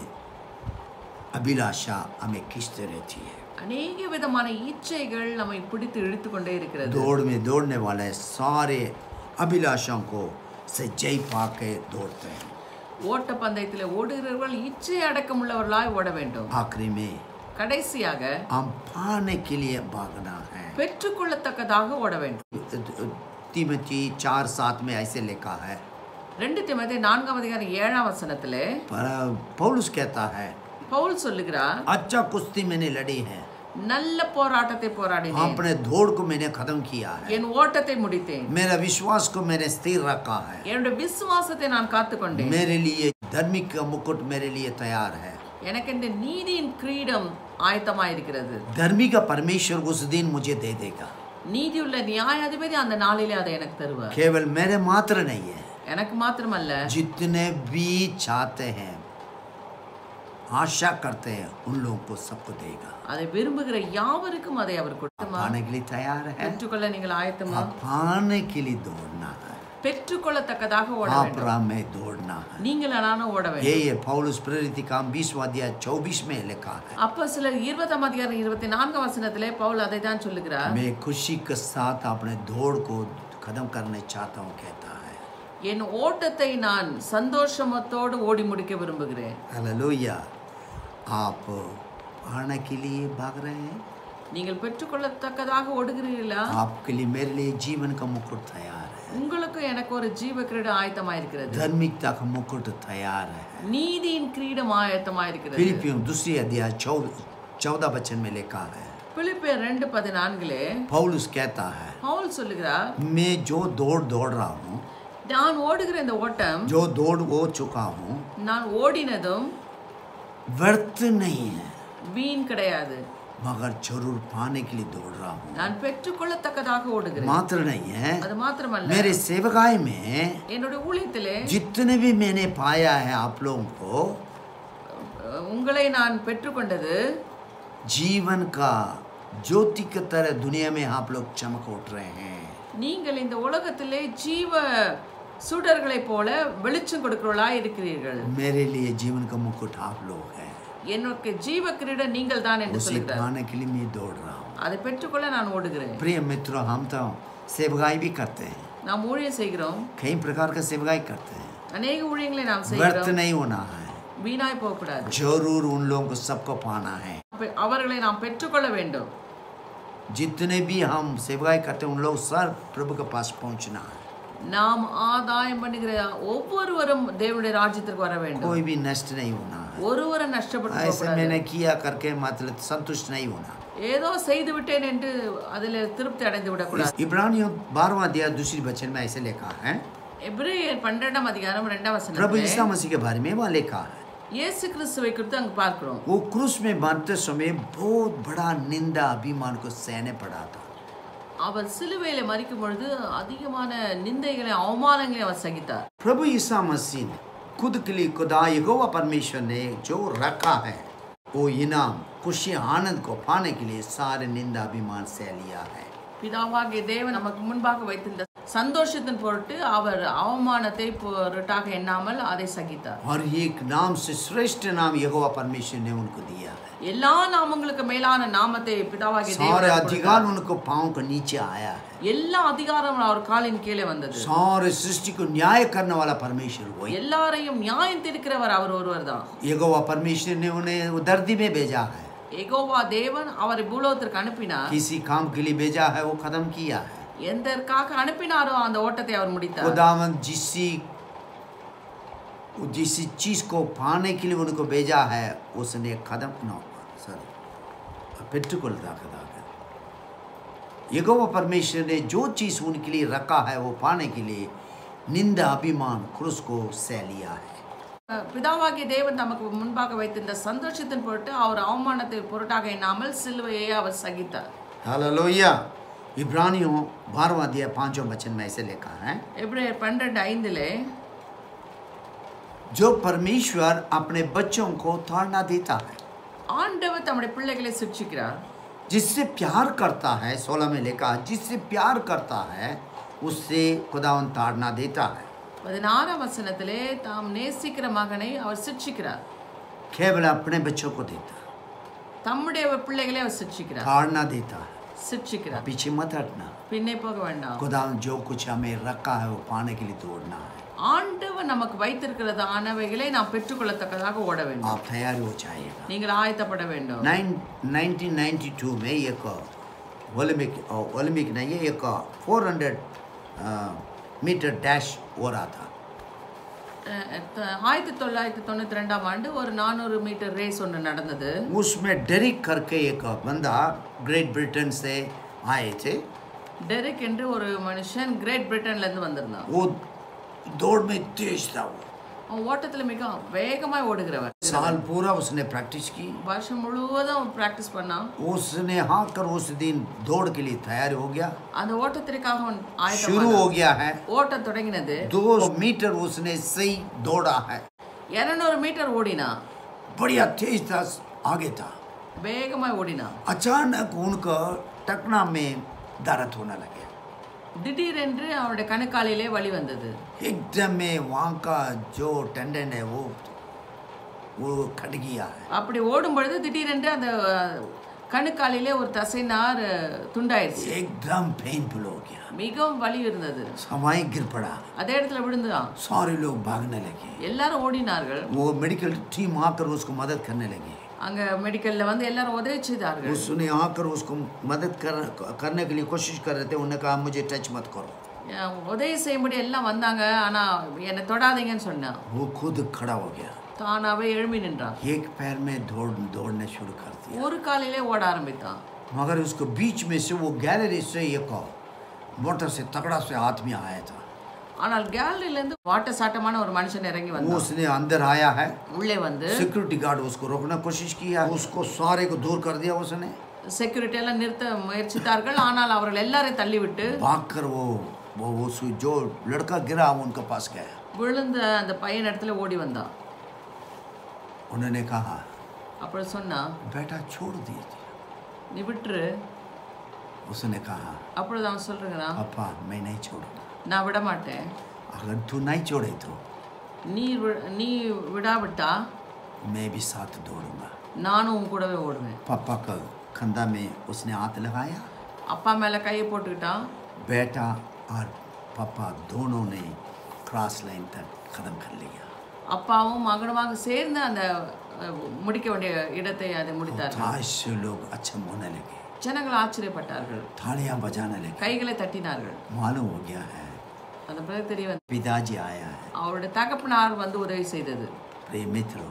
अभिलाषा हमें खींचते रहती है அநேக விதமான இச்சைகள் நம்மை பிடித்து இழுத்து கொண்டே இருக்கிறது दौड़ में दौड़ने वाले सारे अभिलाषाओं को से जय पा के दौड़ते हैं ஓட்ட பந்தயத்தில் ஓடுகிறவர்கள் இச்சை அடக்கமுள்ளவர்களாய் ஓட வேண்டும் आखिरी में கடைசியாக हम पाने के लिए भागना है பெற்றுக்கொள்ளத்தக்கதாக ஓட வேண்டும் तिमती चार सात में ऐसे लिखा है ரெண்டு திமத்தை நான்காம் அதிகாரம் ஏழாம் வசனத்திலே पर पौलुस कहता है பவுல் சொல்லுகிறார் अच्छा कुश्ती मैंने लड़ी है நல்ல போராட்டத்தை போராடினேன் अपने दौड़ को मैंने खत्म किया है என் ஓட்டத்தை முடித்தேன் मेरा विश्वास को मैंने स्थिर रखा है என்னுடைய விசுவாசத்தை நான் காத்துக்கொண்டேன் मेरे लिए धार्मिक का मुकुट मेरे लिए तैयार है எனக்கு இந்த நீதியின் கிரீடம் ஆயத்தமாயிருக்கிறது धर्मी का परमेश्वर उस दिन मुझे दे देगा நீதியுள்ள நியாயாதிபதி அந்த நாளிலே அதை எனக்கு தருவார் केवल मेरे मात्र नहीं है எனக்கு மாத்திரமல்ல जितने भी चाहते हैं आशा करते हैं उन लोगों को सबको देगा அதை விரும்புகிற யாவருக்கும் அதை அவர் கொடுத்துமா पाने के लिए तैयार है பெற்றுக்கொள்ள நீங்கள் ஆயத்தமா आप पाने के लिए दौड़ना है பெற்றுக்கொள்ளத்தக்கதாக ஓட आप வேண்டும் राह में दौड़ना है நீங்கள் நானும் ஓட வேண்டும் ये ये पौलुस प्रेरित काम बीसवा अध्याय चौबीस में लिखा है அப்ப சிலர் இருபதாம் அதிகாரம் இருபத்தி நான்காம் வசனத்திலே பவுல் அதை தான் சொல்லுகிறார் मैं खुशी के साथ अपने दौड़ को खत्म करने चाहता हूँ कहता है என் ஓட்டத்தை நான் சந்தோஷமத்தோடு ஓடி முடிக்க விரும்புகிறேன் हालेलुया आप पाने के लिए भाग रहे हैं நீங்கள் பெற்றுக்கொள்ளத்தக்கதாக ஓடுகிறீர்களா आपके लिए मेरे लिए जीवन का मुकुट तैयार है உங்களுக்கு எனக்கு ஒரு ஜீவ கிரீடம் ஆயத்தமாயிருக்கிறது धार्मिकता का मुकुट तैयार है நீதியின் கிரீடம் ஆயத்தமாயிருக்கிறது फिलिपियों दूसरी अध्याय चौदह चौदह बचन में लिखा है பிலிப்பியர் ரெண்டு பதினான்கிலே पौलुस कहता है பவுல் சொல்லுகிறார் मैं जो दौड़ दौड़ रहा हूँ நான் ஓடுகிற இந்த ஓட்டம் जो दौड़ हो चुका हूँ நான் ஓடினதும் व्यर्थ नहीं है வீண் கிடையாது मगर जरूर पाने के लिए दौड़ रहा हूँ நான் பெற்றுக்கொள்ளத்தக்கதாக ஓடுகிறேன் मात्र नहीं है அது மாத்திரமல்ல मेरे सेवकाई में என்னுடைய ஊழியத்திலே जितने भी मैंने पाया है आप लोगों को அஹ், உங்களை நான் பெற்றுக்கொண்டது जीवन का ज्योति की तरह दुनिया में आप लोग चमक उठ रहे हैं நீங்கள் இந்த உலகத்திலே ஜீவ சுடர்களைப் போல வெளிச்சம் கொடுக்கிறவர்களா இருக்கிறீர்கள் मेरे लिए जीवन का मुकुट आप लोग हैं எனக்கு ஜீவ கிரீடம் நீங்கள் தான் என்று उसे சொல்லுகிறார் पाने के लिए मैं दौड़ रहा हूँ அதை பெற்றுக்கொள்ள நான் ஓடுகிறேன் प्रिय मित्रों हम तो सेवकाई भी करते हैं நாம் ஊழியம் செய்கிறோம் कई प्रकार का सेवकाई करते हैं அநேக ஊழியங்களை நாம் व्यर्थ செய்கிறோம் नहीं होना है வீணாய் போகக்கூடாது जरूर उन लोगों को सबको पाना है அப்ப அவர்களை நாம் பெற்றுக்கொள்ள வேண்டும் जितने भी हम सेवकाई करते हैं उन लोग सर प्रभु के पास पहुंचना है நாம் ஆதாயம் பண்ணுகிற ஒவ்வொருவரும் தேவனுடைய ராஜ்யத்திற்கு வர வேண்டும் कोई भी नष्ट नहीं होना है ஒருவரை நஷ்டப்பட்டு ऐसे போகக்கூடாது. मैंने किया करके मतलब संतुष्ट नहीं होना ஏதோ செய்து விட்டேன் என்று அதில் திருப்தி அடைந்து விடக்கூடாது इब्रानियों बारहवा अध्याय दूसरी वचन में ऐसे लिखा है எபிரேயர் பன்னெண்டாம் அதிகாரம் ரெண்டாம் प्रभु வசனத்திலே ईसा मसीह के बारे में वहाँ लिखा है இயேசு கிறிஸ்துவை குறித்து அங்கு பார்க்கிறோம் वो क्रूस में बांधते समय बहुत बड़ा निंदा अभिमान को सहने पड़ा था அவர் சிலுவையில மறிக்கும் பொழுது அதிகமான நிந்தைகளை அவமானங்களை அவர் சகித்தார் प्रभु ईसा मसीह ने खुद के लिए खुदा यहोवा परमेश्वर ने जो रखा है वो इनाम खुशी आनंद को पाने के लिए सारे निंदा अभिमान सह लिया है பிதாவாகிய தேவன் நமக்கு முன்பாக வைத்திருந்த சந்தோஷத்தின் பொருட்டு அவர் அவமானத்தை பொருட்டாக எண்ணாமல் அதை சகித்தார் और एक नाम से श्रेष्ठ नाम यहोवा परमेश्वर ने उनको दिया है எல்லா நாமங்களுக்கு மேலான நாமத்தை பிதாவாகிய सारे தேவன் अधिकार கொடுத்தார். उनको पाँव के नीचे आया है எல்லா அதிகாரமும் அவர் காலின் கீழே வந்தது सारे सृष्टि को न्याय करने वाला परमेश्वर वही எல்லாரையும் நியாயம் தீர்க்கிறவர் அவர் ஒருவர் தான் यहोवा परमेश्वर ने उन्हें धरती में भेजा है எகோவா தேவன் அவரை பூலோகத்திற்கு அனுப்பினார் किसी काम के लिए भेजा है वो खत्म किया है எதற்காக அனுப்பினாரோ அந்த ஓட்டத்தை அவர் முடித்தார் खुदावन जिसी जिस चीज को पाने के लिए उनको भेजा है उसने खत्म नो सॉरी పెట్టుకొల్దాకదాకా यगोव परमेश्वर ने जो चीज उनके लिए रखा है वो पाने के लिए निंदा अभिमान क्रूस को सह लिया है பிதாவாகிய தேவன் நமக்கு முன்பாக வைத்திருந்த சந்தோஷத்தின் பொருட்டு அவர் அவமானத்தை பொருட்டாக எண்ணாமல் சிலுவையை அவர் சகித்தார் हालेलुया इब्रानियों बारहवा अध्याय पांचों वचन में ऐसे लिखा है எப்ரேயர் பன்னிரெண்டு ஐந்திலே जो परमेश्वर अपने बच्चों को ताड़ना देता है ஆண்டவர் தம்முடைய பிள்ளைகளை சிக்ஷிக்கிறார் जिससे प्यार करता है सोलह में लिखा है, जिससे प्यार करता है उससे खुदावन ताड़ना देता है பதினாறாம் வசனத்திலே தாம் நேசிக்கிற மகனை அவர் சிக்ஷிக்கிறார் केवल अपने बच्चों को देता है தம்முடைய பிள்ளைகளை அவர் சிக்ஷிக்கிறார் ताड़ना देता है சிக்ஷிக்கிறார் पीछे मत हटना பின்னே போக வேண்டாம் खुदावन जो कुछ हमें रखा है वो पाने के लिए दौड़ना है ஆண்டவர் நமக்கு வைத்திருக்கிறது ஆனவைகளை நாம் பெற்றுக்கொள்ளத்தக்கதாக ஓட வேண்டும் आप तैयार हो जाइएगा நீங்கள் ஆயத்தப்பட வேண்டும் नाइन 1992 में एक ओलंपिक ओलंपिक नहीं है एक 400 मीटर डैश हो रहा था அஹ், த- ஆயிரத்தி தொள்ளாயிரத்தி தொண்ணூத்தி ரெண்டாம் ஆண்டு ஒரு நானூறு மீட்டர் ரேஸ் ஒன்று நடந்தது उसमें डेरिक करके एक बंदा ग्रेट ब्रिटेन से आए थे டெரிக் என்று ஒரு மனுஷன் கிரேட் பிரிட்டன்ல இருந்து வந்திருந்தான் वो दौड़ में तेज था वो அவன் ஓட்டத்தில் மிக வேகமாய் ஓடுகிறவன் साल पूरा उसने प्रैक्टिस की வருஷம் முழுவதும் ப்ராக்டிஸ் பண்ணான் उसने हाँ कर उस दिन दौड़ के लिए तैयार हो गया அந்த ஓட்டத்திற்காக அவன் शुरू ஆயத்தம் हो गया है ஓட்டம் தொடங்கினது दो मीटर उसने सही दौड़ा है இருநூறு மீட்டர் ஓடினா बढ़िया तेज था आगे था வேகமாய் ஓடினா अचानक उनका टकना में दर्द होने लगे திடீரென்று அவனுடைய கணுக்காலிலே வலி வந்தது एकदम में वहाँ का जो टेंडन है वो वो कट गया है அப்படி ஓடும் பொழுது திடீரென்று அந்த அஹ், கணுக்காலிலே ஒரு தசைநார் அஹ், துண்டாயிடுச்சு एकदम पेनफुल हो गया மிகவும் வலி இருந்தது समाई गिर पड़ा அதே இடத்துல விழுந்தான் सारे लोग भागने लगे எல்லாரும் ஓடினார்கள் वो मेडिकल टीम आकर उसको मदद करने लगी அங்க மெடிக்கல்ல வந்து எல்லாரும் உதவி செய்தார்கள் उसने आकर उसको मदद कर करने के लिए कोशिश कर रहे थे उन्होंने कहा मुझे टच मत करो அஹ், உதவி செய்யும்படி எல்லாம் வந்தாங்க ஆனா என்னை தொடாதீங்கன்னு சொன்னான் वो खुद खड़ा हो गया தானாவே எழும்பி நின்றான் एक पैर में दौड़ दौड़ने शुरू कर दिया ஒரு காலிலே ஓட ஆரம்பித்தான் मगर उसको बीच में से वो गैलरी से एक मोटर से तगड़ा से आदमी आया था ஆனால் கேலரியில இருந்து வாட்ட சாட்டமான ஒரு மனுஷன் இறங்கி वो வந்தான் उसने अंदर आया है உள்ளே வந்து सिक्योरिटी गार्ड उसको रोकने कोशिश किया उसको सारे को दूर कर दिया उसने செக்யூரிட்டி எல்லாம் நிறுத்த முயற்சித்தார்கள் ஆனால் அவர்கள் எல்லாரையும் தள்ளிவிட்டு भागकर वो वो उस जो लड़का गिरा वो उनके पास गया விழுந்த அந்த பையன் இடத்துல ஓடி வந்தான் उन्होंने कहा அப்புறம் சொன்னா बेटा छोड़ दीजिए நீ விட்டுரு उसने कहा அப்பொழுது அவன் சொல்றான் पापा मैं नहीं छोड़ूंगा நான் விட மாட்டேன் अगर तू नहीं छोड़े तो நீ வி- நீ விடாவிட்டா मैं भी साथ दौड़ूंगा நானும் உன் கூடவே ஓடுவேன் पापा का कंधा में उसने हाथ लगाया அப்பா மேல கையை போட்டுக்கிட்டான் बेटा और पापा दोनों ने क्रॉस लाइन तक खत्म कर लिया அப்பாவும் மகனுமாக சேர்ந்து அந்த அஹ், முடிக்க வேண்டிய இடத்தை அதை முடித்தார்கள் आज से लोग अच्छा होने लगे ஜனங்கள் ஆச்சரியப்பட்டார்கள் थालियां बजाने लगे கைகளை தட்டினார்கள் मालूम हो गया है அந்த பிறகு தெரிய வந்து पिताजी आया है அவருடைய தகப்பனார் வந்து உதவி செய்தது प्रिय मित्रों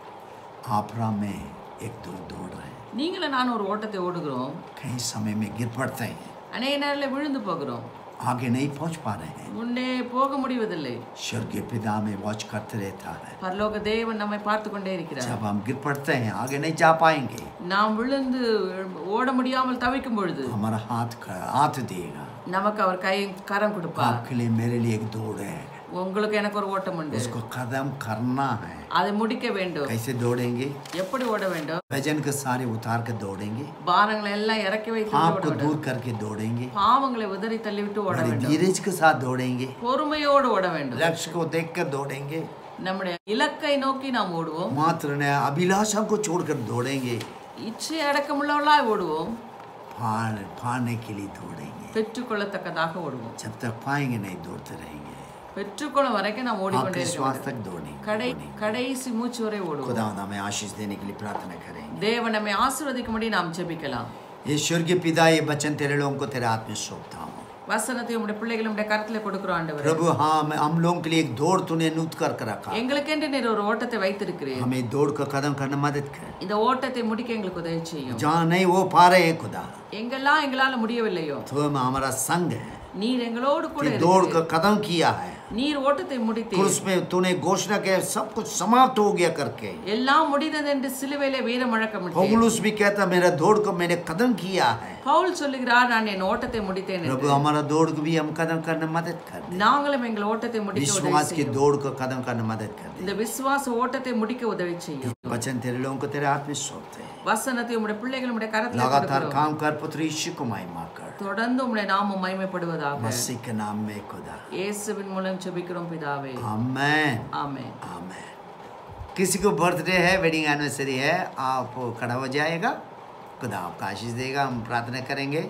आपरा में एक दो दौड़ रहे हैं நீங்களும் நானும் ஒரு ஓட்டத்தை ஓடுகிறோம் कई समय में गिर पड़ते हैं அநேக நேரில் விழுந்து போகிறோம் आगे नहीं पहुंच पा रहे हैं முன்னே போக முடிவதில்லை स्वर्गीय पिता में वॉच करते रहता है பரலோக தேவன் நம்மை பார்த்து கொண்டே இருக்கிறார் जब हम गिर पड़ते हैं आगे नहीं जा पाएंगे நாம் விழுந்து ஓட முடியாமல் தவிக்கும் பொழுது हमारा हाथ क- हाथ देगा நமக்கு அவர் கை கரம் கொடுப்பார் आपके लिए मेरे लिए एक दौड़ है உங்களுக்கு எனக்கு ஒரு ஓட்டம் உண்டு उसको कदम करना है அதை முடிக்க வேண்டும் कैसे दौड़ेंगे எப்படி ஓட வேண்டும் वजन के सारे उतार कर दौड़ेंगे பாரங்களை எல்லாம் இறக்கி வைத்து पाप ஓட को வேண்டும் दूर करके दौड़ेंगे பாவங்களை உதறி தள்ளிவிட்டு ஓட बड़े வேண்டும் धीरज के साथ दौड़ेंगे பொறுமையோடு ஓட வேண்டும் लक्ष्य को देखकर दौड़ेंगे நம்முடைய இலக்கை நோக்கி நாம் ஓடுவோம் मात्र ने अभिलाषा को छोड़कर दौड़ेंगे இச்சை அடக்கமுள்ளவர்களாய் ஓடுவோம் फाड़ फाड़ने के लिए दौड़ेंगे பெற்றுக்கொள்ளத்தக்கதாக ஓடுவோம் जब तक पाएंगे नहीं दौड़ते रहेंगे பெற்றுக்கொள்ளும் வரைக்கும் நாம் ஓடிக்கொண்டே आखिरी இருக்க श्वास வேண்டும். तक दौड़ेंगे கடை दौड़ेंगे। கடைசி மூச்சு வரை ஓடுவோம் खुदा हमें आशीष देने के लिए प्रार्थना करेंगे தேவன் நம்மை ஆசீர்வதிக்கும்படி நாம் ஜெபிக்கலாம் ईश्वर के पिता ये वचन तेरे लोगों को तेरे हाथ में सौंपता हूँ வசனத்தை உங்களுடைய பிள்ளைகள் உடைய கருத்துல கொடுக்கிறோம் ஆண்டவர் प्रभु हाँ मैं हम लोगों के लिए एक दौड़ तूने नूत कर कर रखा எங்களுக்கென்று நீர் ஒரு ஓட்டத்தை வைத்திருக்கிறீர் हमें दौड़ का कदम करना मदद कर இந்த ஓட்டத்தை முடிக்க எங்களுக்கு உதவி செய்யும் जहाँ नहीं वो पा रहे हैं खुदा எங்கெல்லாம் எங்களால முடியவில்லையோ तो हम हमारा संग है நீர் எங்களோடு கூட कि दौड़ இருக்கிறீர். का कदम किया है நீர் ஓட்டத்தை முடித்தீர் क्रूस में तूने घोषणा किया सब कुछ समाप्त हो गया करके எல்லாம் முடிந்தது என்று சிலுவையிலே வீர முழக்கமிட்டேன் पौलुस भी कहता मेरा दौड़ को मैंने कदम किया है பவுல் சொல்லுகிறார் நான் என் ஓட்டத்தை முடித்தேன் என்று. प्रभु हमारा दौड़ को भी हम कदम करने मदद कर दे நாங்களும் எங்கள் ஓட்டத்தை முடிக்க உதவி विश्वास की செய்யும் दौड़ को कदम करने मदद कर दे இந்த விசுவாச ஓட்டத்தை முடிக்க உதவி செய்யும் वचन तेरे लोगों को तेरे हाथ में सौंपते हैं வசனத்தை உம்முடைய பிள்ளைகள் உம்முடைய கரத்தில் लगातार கொடுக்கிறோம். काम कर पुत्र यीशु को महिमा कर தொடர்ந்து உம்முடைய நாமம் மகிமைப்படுவதாக मसीह के नाम में खुदा இயேசுவின் மூலம் ஜெபிக்கிறோம் பிதாவே आमेन ஆமென் आमेन किसी को बर्थडे है वेडिंग एनिवर्सरी है आप खड़ा हो जाएगा खुदा आपका आशीष देगा हम प्रार्थना करेंगे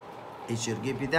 ईश्वर के पिता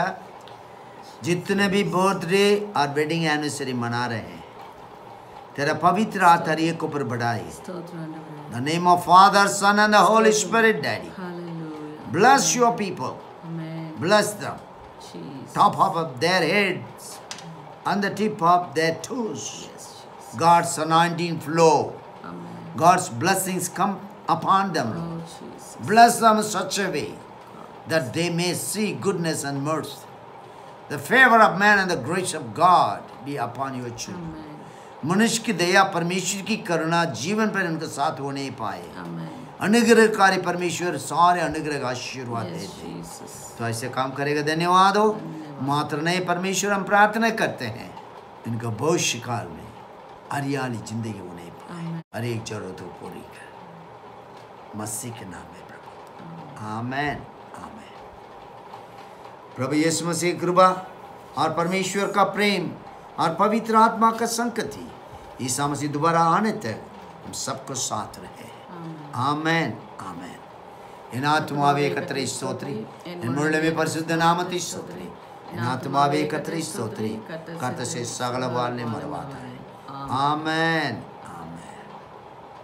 जितने भी बर्थडे और वेडिंग एनिवर्सरी मना रहे हैं तेरा पवित्र आत्मा एक ऊपर बढ़ाई ஸ்தோத்திரம் ஆண்டவரே The name of Father, Son, and the Holy Spirit, Daddy. ஹalleluya Bless your people. Amen Bless them. Jesus Top of their heads and the tip of their toes. God's anointing flow. Amen God's blessings come upon them. Oh Lord. Jesus Bless them in such a way that they may see goodness and mercy. The favor of man and the grace of God be upon your children. Amen मनुष्य की दया परमेश्वर की करुणा जीवन पर उनके साथ हो नहीं पाए Amen. अनुग्रहकारी परमेश्वर सारे अनुग्रह का आशीर्वाद Yes, देते हैं Jesus. तो ऐसे काम करेगा धन्यवाद हो मात्र नहीं परमेश्वर हम प्रार्थना करते हैं इनका भविष्य काल में हरियाली जिंदगी उन्हें पाए Amen. हर एक जरूरत को पूरी कर मसीह के नाम में प्रभु आमेन आमेन प्रभु यीशु मसीह की कृपा और परमेश्वर का प्रेम और पवित्र आत्मा का संगति ईसा मसीह दोबारा आने तक हम सबको साथ रहे ആമേൻ ആമേൻ എൻ ആത്മാവേ കത്രി സ്തോത്രി എൻ മുഴുവൻ പരിശുദ്ധ നാമത്തിൽ സ്തോത്രി എൻ ആത്മാവേ കത്രി സ്തോത്രി കർത്ത से സകല वालने मरवाता है आमेन आमेन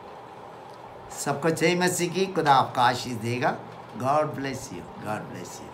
सबको जय मसीह की खुदा आपका आशीष देगा God bless you God bless you